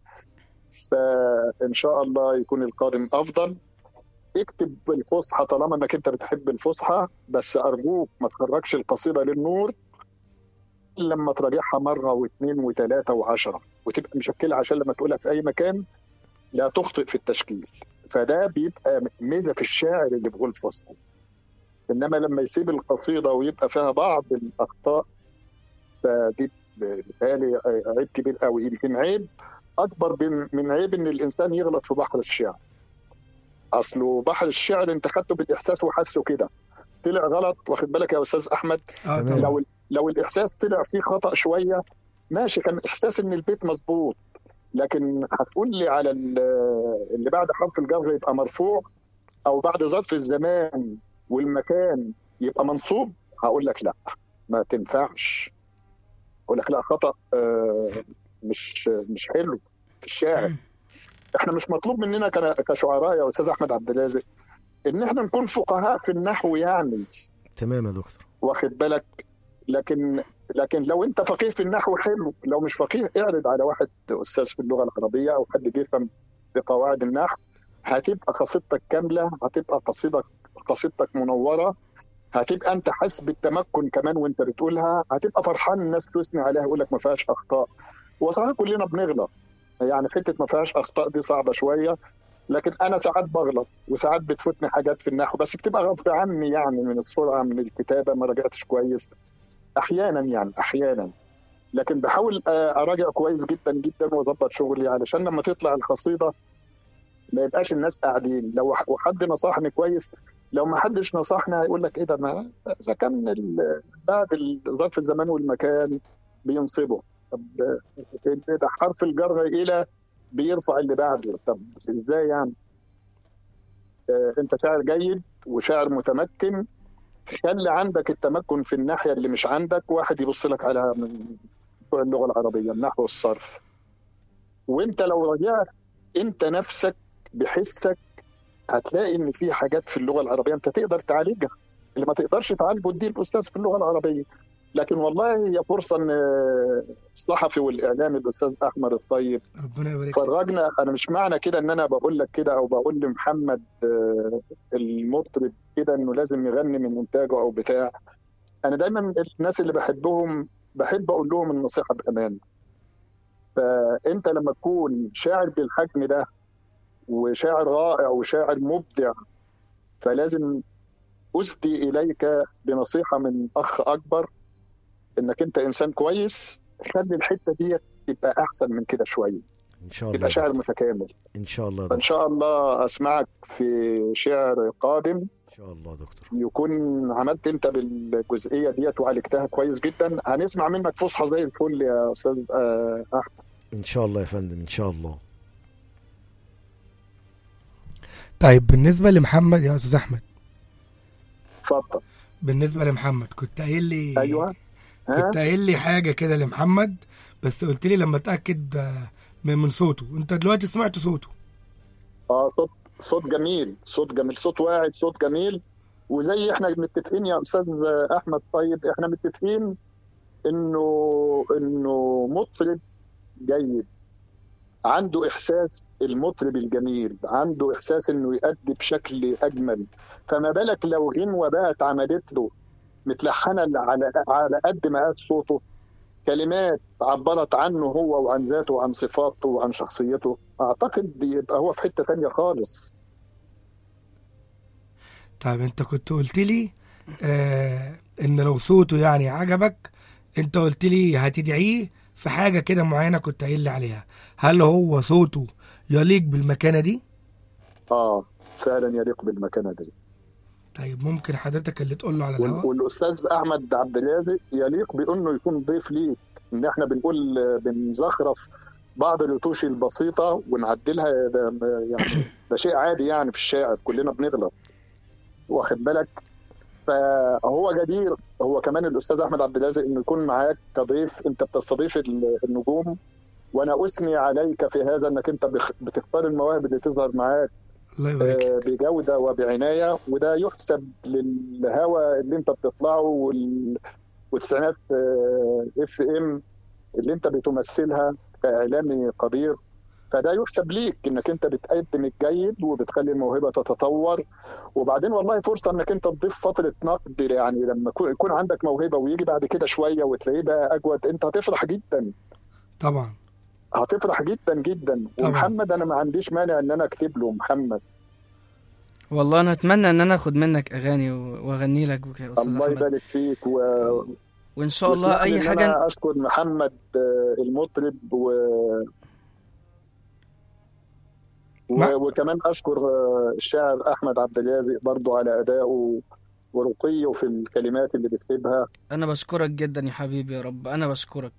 فان شاء الله يكون القادم افضل اكتب الفصحى طالما انك انت بتحب الفصحى بس ارجوك ما تخرجش القصيده للنور إلا لما تراجعها مره واثنين وثلاثه وعشره وتبقى مشكلة عشان لما تقولها في اي مكان لا تخطئ في التشكيل فده بيبقى ميزه في الشاعر اللي بيقول فصحى انما لما يسيب القصيده ويبقى فيها بعض الاخطاء فدي بيتهيألي عيب كبير قوي يمكن عيب اكبر من- من عيب ان الانسان يغلط في بحر الشعر اصله بحر الشعر انت خدته بالاحساس وحسه كده طلع غلط واخد بالك يا استاذ احمد اه تمام. طبعا لو لو الاحساس طلع فيه خطا شويه ماشي كان احساس ان البيت مظبوط لكن هتقول لي على ال- اللي بعد حرف الجر يبقى مرفوع او بعد ظرف الزمان والمكان يبقى منصوب هقول لك لا ما تنفعش اقول لك لا خطا آه، مش مش حلو في الشاعر احنا مش مطلوب مننا كنا- كشعراء يا استاذ احمد عبد الرازق ان احنا نكون فقهاء في النحو يعني تمام يا دكتور واخد بالك لكن لكن لو انت فقيه في النحو حلو لو مش فقيه اعرض على واحد استاذ في اللغه العربيه او حد بيفهم بقواعد النحو هتبقى قصيدتك كامله هتبقى قصيدك قصيدتك منوره هتبقى انت حاسس بالتمكن كمان وانت بتقولها هتبقى فرحان الناس تثني عليها يقول لك ما فيهاش اخطاء وصحيح كلنا بنغلط يعني حته ما فيهاش اخطاء دي صعبه شويه لكن انا ساعات بغلط وساعات بتفوتني حاجات في النحو بس بتبقى غصب عني يعني من السرعه من الكتابه ما راجعتش كويس احيانا يعني احيانا لكن بحاول آه، اراجع كويس جدا جدا واظبط شغلي علشان لما تطلع القصيده ما يبقاش الناس قاعدين لو ح- وحد نصحني كويس لو ما حدش نصحني هيقول لك ايه ده ما اذا كان ال- بعد ظرف الزمان والمكان بينصبه طب آه، ده حرف الجر الى بيرفع اللي بعده طب ازاي يعني آه، انت شاعر جيد وشاعر متمكن خلي عندك التمكن في الناحيه اللي مش عندك واحد يبص لك على من بتوع اللغه العربيه النحو والصرف وانت لو رجعت انت نفسك بحسك هتلاقي ان في حاجات في اللغه العربيه انت تقدر تعالجها اللي ما تقدرش تعالجه دي الاستاذ في اللغه العربيه لكن والله هي فرصه ان الصحفي والاعلامي الاستاذ احمد الطيب ربنا يبارك لك. فرجنا انا مش معنى كده ان انا بقول لك كده او بقول لمحمد آه، المطرب كده انه لازم يغني من انتاجه او بتاع انا دايما الناس اللي بحبهم بحب اقول لهم النصيحه بامان فانت لما تكون شاعر بالحجم ده وشاعر رائع وشاعر مبدع فلازم اسدي اليك بنصيحه من اخ اكبر انك انت انسان كويس خلي الحته دي تبقى احسن من كده شويه ان شاء الله تبقى شاعر متكامل ان شاء الله يا فان دكتور. شاء الله اسمعك في شعر قادم ان شاء الله يا دكتور يكون عملت انت بالجزئيه ديت وعالجتها كويس جدا هنسمع منك فصحى زي الفل يا استاذ آه، احمد ان شاء الله يا فندم ان شاء الله طيب بالنسبه لمحمد يا استاذ احمد اتفضل بالنسبه لمحمد كنت قايل لي ايوه ها كنت قايل لي حاجه كده لمحمد بس قلت لي لما اتاكد آه، من من صوته انت دلوقتي سمعت صوته اه صوت صوت جميل صوت جميل صوت واعد صوت جميل وزي احنا متفقين يا استاذ احمد طيب احنا متفقين انه انه مطرب جيد عنده احساس المطرب الجميل عنده احساس انه يأدي بشكل اجمل فما بالك لو غنوه بقى اتعملت له متلحنه على على قد مقاس صوته كلمات عبرت عنه هو وعن ذاته وعن صفاته وعن شخصيته اعتقد يبقى هو في حته تانية خالص طيب انت كنت قلت لي آه ان لو صوته يعني عجبك انت قلت لي هتدعيه في حاجه كده معينه كنت قايل لي عليها هل هو صوته يليق بالمكانه دي اه فعلا يليق بالمكانه دي طيب ممكن حضرتك اللي تقول له على وال- الهواء والاستاذ احمد عبد الرازق يليق بانه يكون ضيف ليك ان احنا بنقول بنزخرف بعض الرتوش البسيطه ونعدلها ده يعني ده شيء عادي يعني في الشاعر كلنا بنغلط واخد بالك فهو جدير هو كمان الاستاذ احمد عبد الرازق انه يكون معاك كضيف انت بتستضيف ال- النجوم وانا اثني عليك في هذا انك انت بخ- بتختار المواهب اللي تظهر معاك الله يبارك آه، لك. بجوده وبعنايه وده يحسب للهوى اللي انت بتطلعه وال- والتسعينات اف ام اللي انت بتمثلها كاعلامي قدير فده يحسب ليك انك انت بتقدم الجيد وبتخلي الموهبه تتطور وبعدين والله فرصه انك انت تضيف فتره نقد يعني لما يكون- يكون عندك موهبه ويجي بعد كده شويه وتلاقيه بقى اجود انت هتفرح جدا طبعا هتفرح جدا جدا طبعا. ومحمد انا ما عنديش مانع ان انا اكتب له محمد والله انا اتمنى ان انا اخد منك اغاني و- واغني لك وك- يا استاذ الله احمد يبارك فيك و... وان شاء الله واسمح لي اي إن حاجه انا اشكر محمد آه، المطرب و... ما- و... وكمان اشكر آه، الشاعر احمد عبد الرازق برضو على ادائه ورقيه في الكلمات اللي بيكتبها انا بشكرك جدا يا حبيبي يا رب انا بشكرك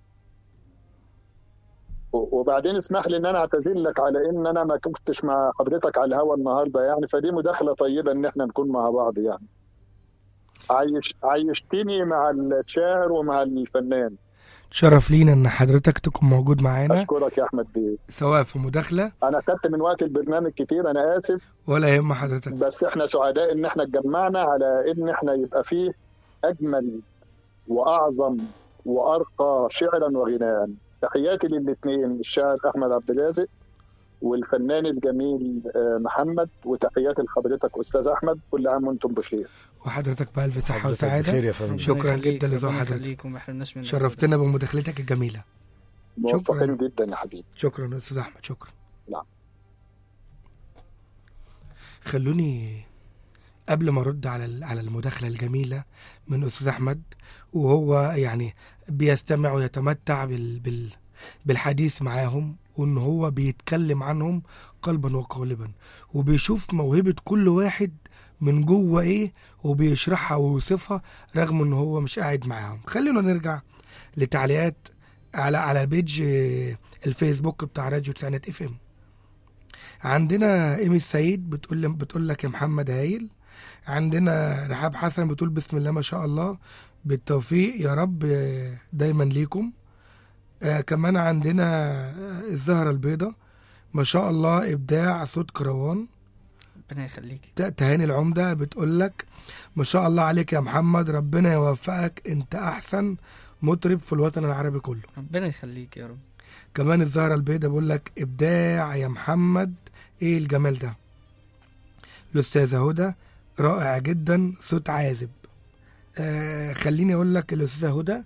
و- وبعدين اسمح لي ان انا اعتذر لك على ان انا ما كنتش مع حضرتك على الهوا النهارده يعني فدي مداخله طيبه ان احنا نكون مع بعض يعني عايش عايشتني مع الشاعر ومع الفنان شرف لينا ان حضرتك تكون موجود معانا اشكرك يا احمد بيه سواء في مداخله انا خدت من وقت البرنامج كتير انا اسف ولا يهم حضرتك بس احنا سعداء ان احنا اتجمعنا على ان احنا يبقى فيه اجمل واعظم وارقى شعرا وغناء تحياتي للاثنين الشاعر احمد عبد الرازق والفنان الجميل آه، محمد وتحياتي لحضرتك استاذ احمد كل عام وانتم بخير وحضرتك بألف صحه حضرتك وسعاده بخير يا فندم شكراً ربنا يخليك، جداً لذوق ربنا حضرتك. يخليك وما يحرمناش منك شرفتنا بمداخلتك الجميله موفقين جدا يا حبيبي شكرا استاذ احمد شكرا نعم. خلوني قبل ما ارد على ال- على المداخله الجميله من استاذ احمد وهو يعني بيستمع ويتمتع بال بال بالحديث معاهم وان هو بيتكلم عنهم قلبا وقالبا وبيشوف موهبه كل واحد من جوه ايه وبيشرحها ويوصفها رغم ان هو مش قاعد معاهم خلينا نرجع لتعليقات على على بيج آه، الفيسبوك بتاع راديو تسعينات اف ام عندنا ايمي السيد بتقول بتقول لك يا محمد هايل عندنا رحاب حسن بتقول بسم الله ما شاء الله بالتوفيق يا رب آه، دايما ليكم آه كمان عندنا آه، الزهرة البيضاء ما شاء الله ابداع صوت كروان ربنا يخليك ت- تهاني العمدة بتقول لك ما شاء الله عليك يا محمد ربنا يوفقك انت احسن مطرب في الوطن العربي كله ربنا يخليك يا رب كمان الزهرة البيضاء بقول لك ابداع يا محمد ايه الجمال ده الاستاذة هدى رائع جدا صوت عازب آه خليني اقول لك الاستاذة هدى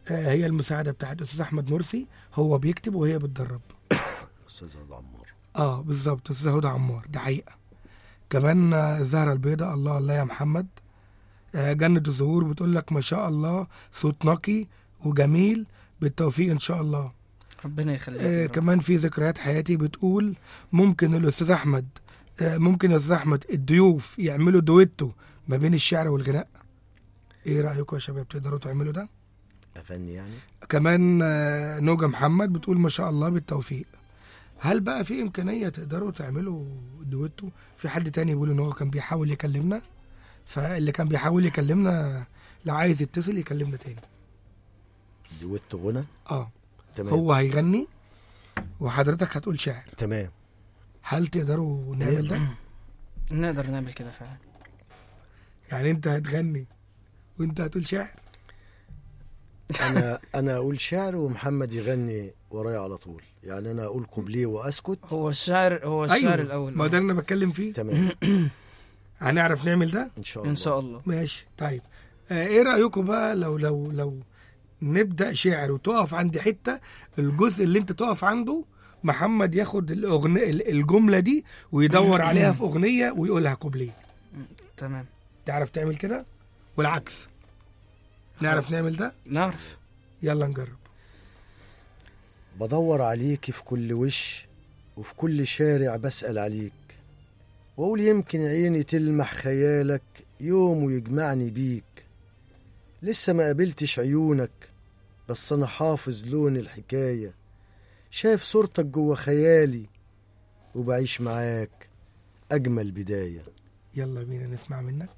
آه، هي المساعده بتاعت استاذ احمد مرسي هو بيكتب وهي بتدرب استاذ هدى عمار اه بالظبط استاذ هدى عمار ده حقيقه كمان آه، الزهره البيضاء الله الله يا محمد آه، جنة الزهور بتقول لك ما شاء الله صوت نقي وجميل بالتوفيق ان شاء الله ربنا يخليك آه يا رب. كمان في ذكريات حياتي بتقول ممكن الاستاذ احمد آه ممكن يا استاذ احمد الضيوف يعملوا دويتو ما بين الشعر والغناء ايه رايكم يا شباب تقدروا تعملوا ده اغني يعني كمان آه، نوجة محمد بتقول ما شاء الله بالتوفيق هل بقى في امكانيه تقدروا تعملوا دويتو في حد تاني بيقول ان هو كان بيحاول يكلمنا فاللي كان بيحاول يكلمنا لو عايز يتصل يكلمنا تاني دويت غنى اه تمام هو هيغني وحضرتك هتقول شعر تمام هل تقدروا نعمل ده نقدر نعمل كده فعلا يعني انت هتغني وانت هتقول شعر انا انا اقول شعر ومحمد يغني ورايا على طول يعني انا اقول قبليه واسكت هو الشعر هو الشعر الاول ما ده اللي انا بتكلم فيه تمام هنعرف نعمل ده ان شاء الله ان شاء الله ماشي طيب آه ايه رايكم بقى لو لو لو نبدا شعر وتقف عند حته الجزء اللي انت تقف عنده محمد ياخد الأغنية الجمله دي ويدور عليها في اغنيه ويقولها قبليه تمام تعرف تعمل كده والعكس نعرف نعمل ده نعرف يلا نجرب بدور عليك في كل وش وفي كل شارع بسأل عليك وأقول يمكن عيني تلمح خيالك يوم ويجمعني بيك لسه ما قابلتش عيونك بس أنا حافظ لون الحكاية شايف صورتك جوا خيالي وبعيش معاك أجمل بداية يلا بينا نسمع منك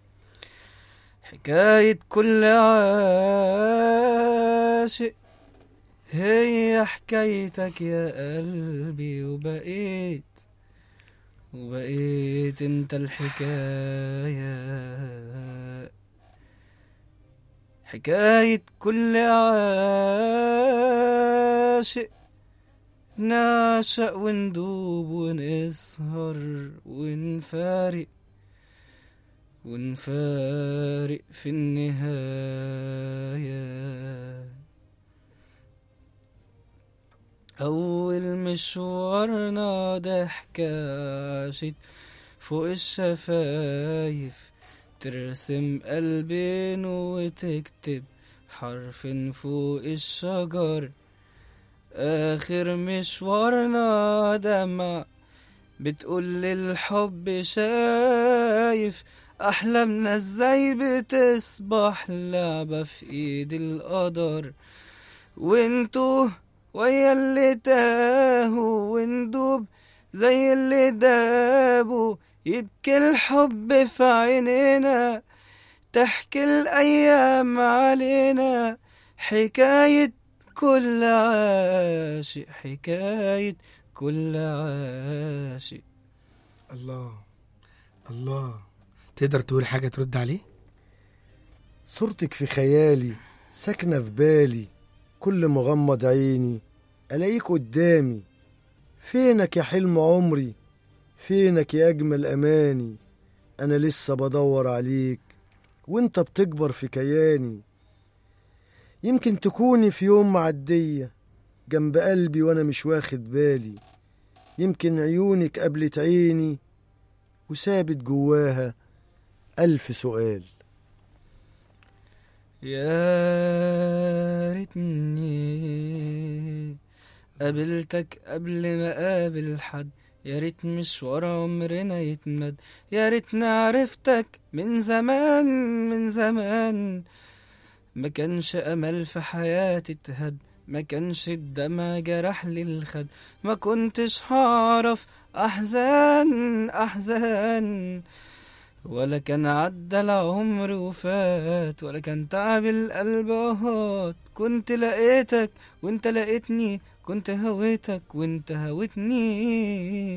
حكاية كل عاشق هي حكايتك يا قلبي وبقيت وبقيت انت الحكاية حكاية كل عاشق نعشق وندوب ونسهر ونفارق ونفارق في النهاية أول مشوارنا ضحكة عاشت فوق الشفايف ترسم قلبين وتكتب حرف فوق الشجر آخر مشوارنا دمع بتقول للحب شايف أحلامنا ازاي بتصبح لعبة في ايد القدر وانتو ويا اللي تاهوا وندوب زي اللي دابوا يبكي الحب في عينينا تحكي الأيام علينا حكاية كل عاشق حكاية كل عاشق الله الله تقدر تقول حاجه ترد عليه صورتك في خيالي ساكنة في بالي كل ما غمض عيني ألاقيك قدامي فينك يا حلم عمري فينك يا أجمل أماني أنا لسه بدور عليك وانت بتكبر في كياني يمكن تكوني في يوم معدية جنب قلبي وأنا مش واخد بالي يمكن عيونك قبلت عيني وسابت جواها ألف سؤال يا ريتني قابلتك قبل ما قابل حد يا ريت مشوار عمرنا يتمد يا ريتني عرفتك من زمان من زمان ما كانش امل في حياتي اتهد ما كانش الدمع جرح لي الخد ما كنتش هعرف احزان احزان ولا كان عدى العمر وفات ولا كان تعب القلب اهات كنت لقيتك وانت لقيتني كنت هويتك وانت هويتني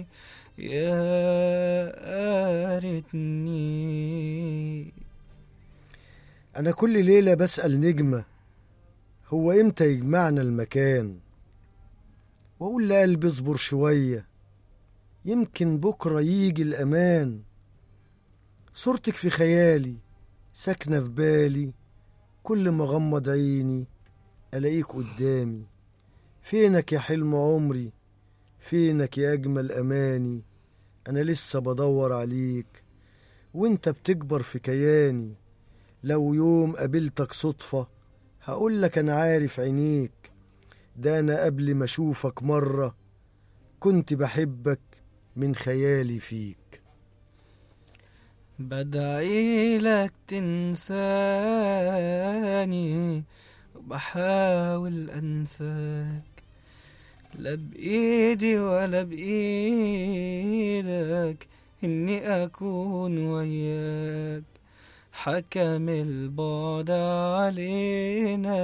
يا ريتني أنا كل ليلة بسأل نجمة هو إمتى يجمعنا المكان وأقول لقلبي اصبر شوية يمكن بكرة يجي الأمان صورتك في خيالي ساكنة في بالي كل ما غمض عيني ألاقيك قدامي فينك يا حلم عمري فينك يا أجمل أماني أنا لسه بدور عليك وانت بتكبر في كياني لو يوم قابلتك صدفة هقولك أنا عارف عينيك ده أنا قبل ما أشوفك مرة كنت بحبك من خيالي فيك بدعي لك تنساني وبحاول أنساك لا بإيدي ولا بإيدك إني أكون وياك حكم البعد علينا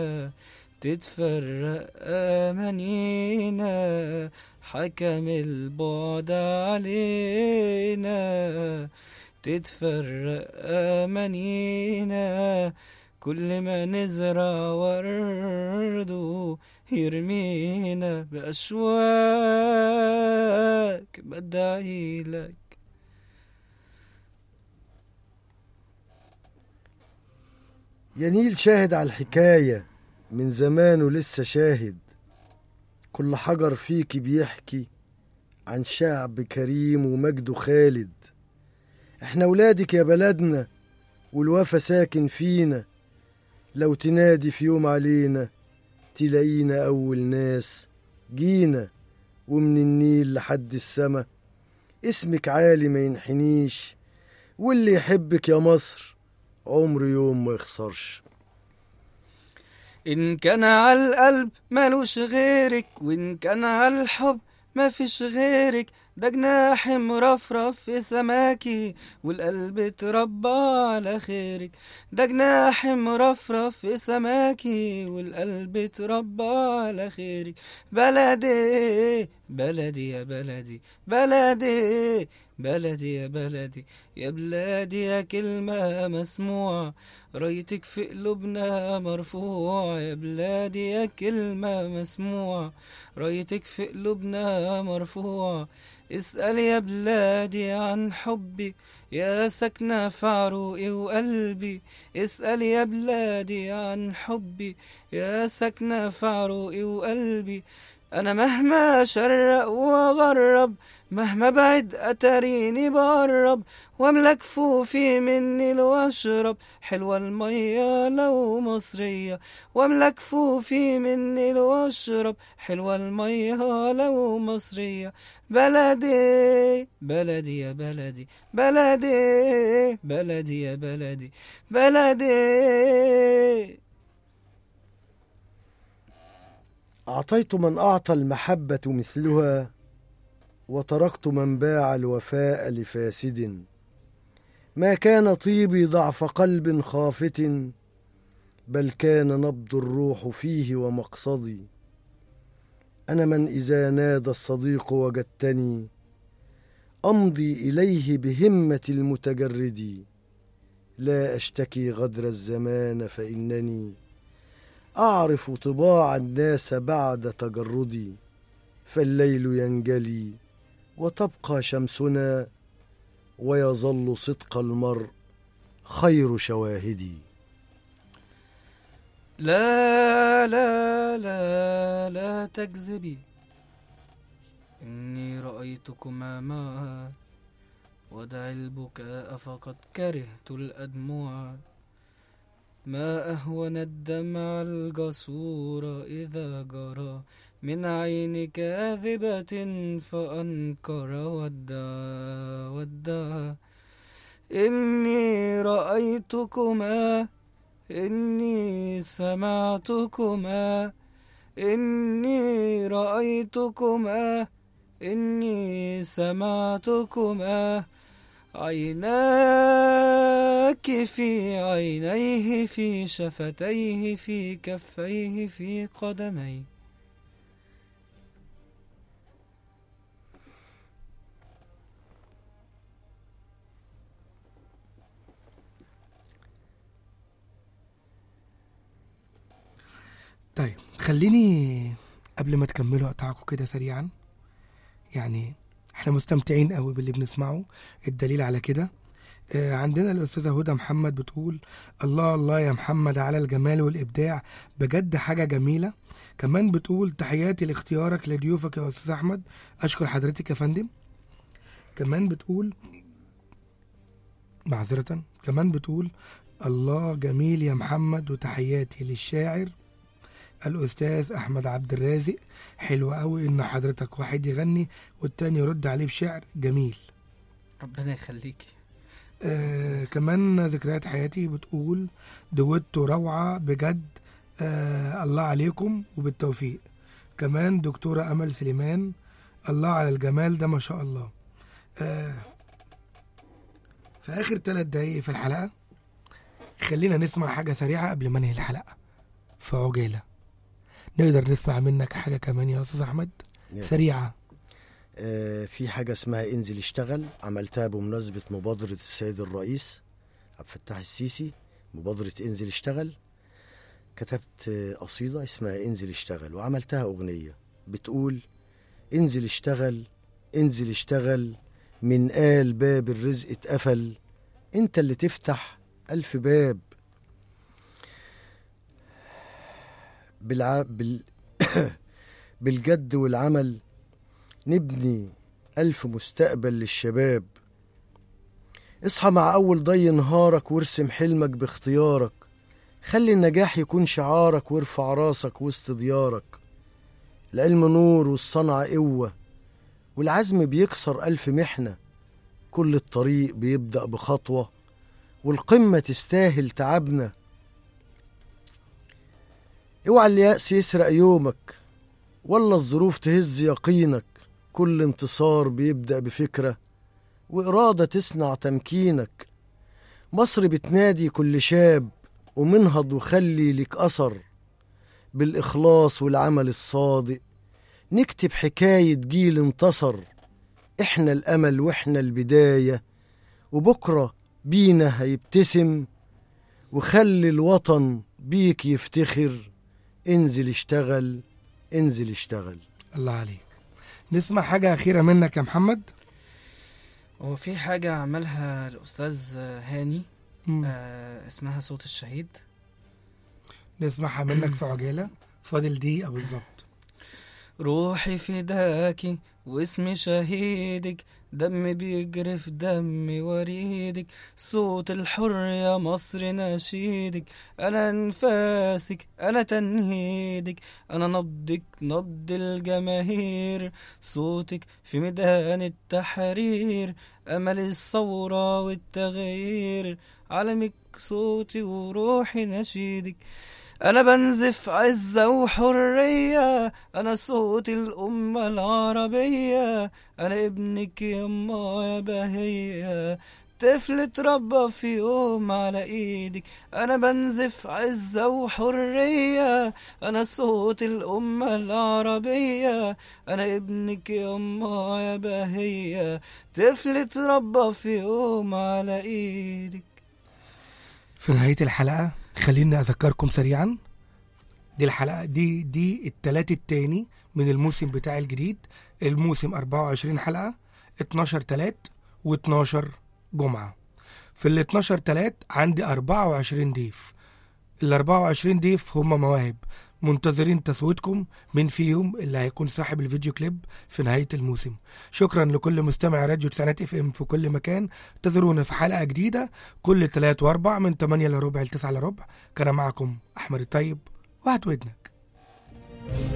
تتفرق أمانينا حكم البعد علينا تتفرق أمانينا كل ما نزرع ورد يرمينا بأشواك بدعي لك يا نيل شاهد على الحكاية من زمان ولسه شاهد كل حجر فيك بيحكي عن شعب كريم ومجده خالد احنا ولادك يا بلدنا والوفا ساكن فينا لو تنادي في يوم علينا تلاقينا أول ناس جينا ومن النيل لحد السما اسمك عالي ما ينحنيش واللي يحبك يا مصر عمر يوم ما يخسرش إن كان على القلب ملوش غيرك وإن كان على الحب مفيش غيرك ده جناح مرفرف في سماكي والقلب اتربى على خيرك ده جناح مرفرف في سماكي والقلب اتربى على خيرك بلدي بلدي يا بلدي بلدي بلدي يا بلدي يا بلادي يا كلمة مسموعة رايتك في قلوبنا مرفوع يا بلادي يا كلمة مسموعة رايتك في قلوبنا مرفوع اسأل يا بلادي عن حبي يا سكنة في عروقي وقلبي اسأل يا بلادي عن حبي يا سكنة في عروقي وقلبي أنا مهما شرق وغرب مهما بعد أتريني بقرب واملك فوفي مني واشرب حلوة المية لو مصرية واملك فوفي مني واشرب حلوة المية لو مصرية بلدي بلدي يا بلدي بلدي بلدي يا بلدي بلدي أعطيت من أعطى المحبة مثلها وتركت من باع الوفاء لفاسد ما كان طيبي ضعف قلب خافت بل كان نبض الروح فيه ومقصدي أنا من إذا نادى الصديق وجدتني أمضي إليه بهمة المتجرد لا أشتكي غدر الزمان فإنني أعرف طباع الناس بعد تجردي فالليل ينجلي وتبقى شمسنا ويظل صدق المرء خير شواهدي لا لا لا لا تكذبي إني رأيتكما معا ودع البكاء فقد كرهت الأدموع ما أهون الدمع الجسور إذا جرى من عين كاذبة فأنكر ودعا ودعا إني رأيتكما إني سمعتكما إني رأيتكما إني سمعتكما عيناك في عينيه في شفتيه في كفيه في قدميه طيب خليني قبل ما تكملوا اقطعكم كده سريعا يعني احنا مستمتعين قوي باللي بنسمعه الدليل على كده آه، عندنا الأستاذة هدى محمد بتقول الله الله يا محمد على الجمال والإبداع بجد حاجة جميلة كمان بتقول تحياتي لاختيارك لضيوفك يا أستاذ أحمد أشكر حضرتك يا فندم كمان بتقول معذرة كمان بتقول الله جميل يا محمد وتحياتي للشاعر الأستاذ أحمد عبد الرازق حلو قوي إن حضرتك واحد يغني والتاني يرد عليه بشعر جميل ربنا يخليكي آه كمان ذكريات حياتي بتقول دويتو روعة بجد آه الله عليكم وبالتوفيق كمان دكتورة أمل سليمان الله على الجمال ده ما شاء الله آه في آخر ثلاث دقايق في الحلقة خلينا نسمع حاجة سريعة قبل ما ننهي الحلقة في عجالة نقدر نسمع منك حاجة كمان يا أستاذ أحمد نعم. سريعة آه، في حاجة اسمها انزل اشتغل عملتها بمناسبة مبادرة السيد الرئيس عبد الفتاح السيسي مبادرة انزل اشتغل كتبت آه، قصيدة اسمها انزل اشتغل وعملتها أغنية بتقول انزل اشتغل انزل اشتغل من قال باب الرزق اتقفل انت اللي تفتح ألف باب بالع... بال... بالجد والعمل نبني ألف مستقبل للشباب اصحى مع أول ضي نهارك وارسم حلمك باختيارك خلي النجاح يكون شعارك وارفع راسك وسط ديارك العلم نور والصنعة قوة والعزم بيكسر ألف محنة كل الطريق بيبدأ بخطوة والقمة تستاهل تعبنا اوعى اليأس يسرق يومك ولا الظروف تهز يقينك كل انتصار بيبدأ بفكرة وإرادة تصنع تمكينك مصر بتنادي كل شاب ومنهض وخلي لك أثر بالإخلاص والعمل الصادق نكتب حكاية جيل انتصر إحنا الأمل وإحنا البداية وبكرة بينا هيبتسم وخلي الوطن بيك يفتخر انزل اشتغل انزل اشتغل الله عليك نسمع حاجة أخيرة منك يا محمد وفي حاجة عملها الأستاذ هاني مم. آه اسمها صوت الشهيد نسمعها منك في عجالة فاضل دقيقة بالظبط روحي فداكي واسمي شهيدك دم بيجري في دمي وريدك صوت الحر يا مصر نشيدك انا انفاسك انا تنهيدك انا نبضك نبض الجماهير صوتك في ميدان التحرير امل الثوره والتغيير علمك صوتي وروحي نشيدك أنا بنزف عزة وحرية أنا صوت الأمة العربية أنا ابنك يما يا بهية طفل اتربى في يوم على ايدك انا بنزف عزة وحرية انا صوت الامة العربية انا ابنك يما يا بهية طفل اتربى في يوم على ايدك في نهاية الحلقة خليني أذكركم سريعا دي الحلقة دي دي التلات التاني من الموسم بتاع الجديد الموسم 24 حلقة 12 تلات و12 جمعة في ال 12 تلات عندي 24 ضيف ال 24 ضيف هم مواهب منتظرين تصويتكم من فيهم اللي هيكون صاحب الفيديو كليب في نهاية الموسم شكرا لكل مستمع راديو تسعينات اف ام في كل مكان انتظرونا في حلقة جديدة كل تلات واربع من 8 لربع ل 9 لربع كان معكم احمد الطيب وهات ودنك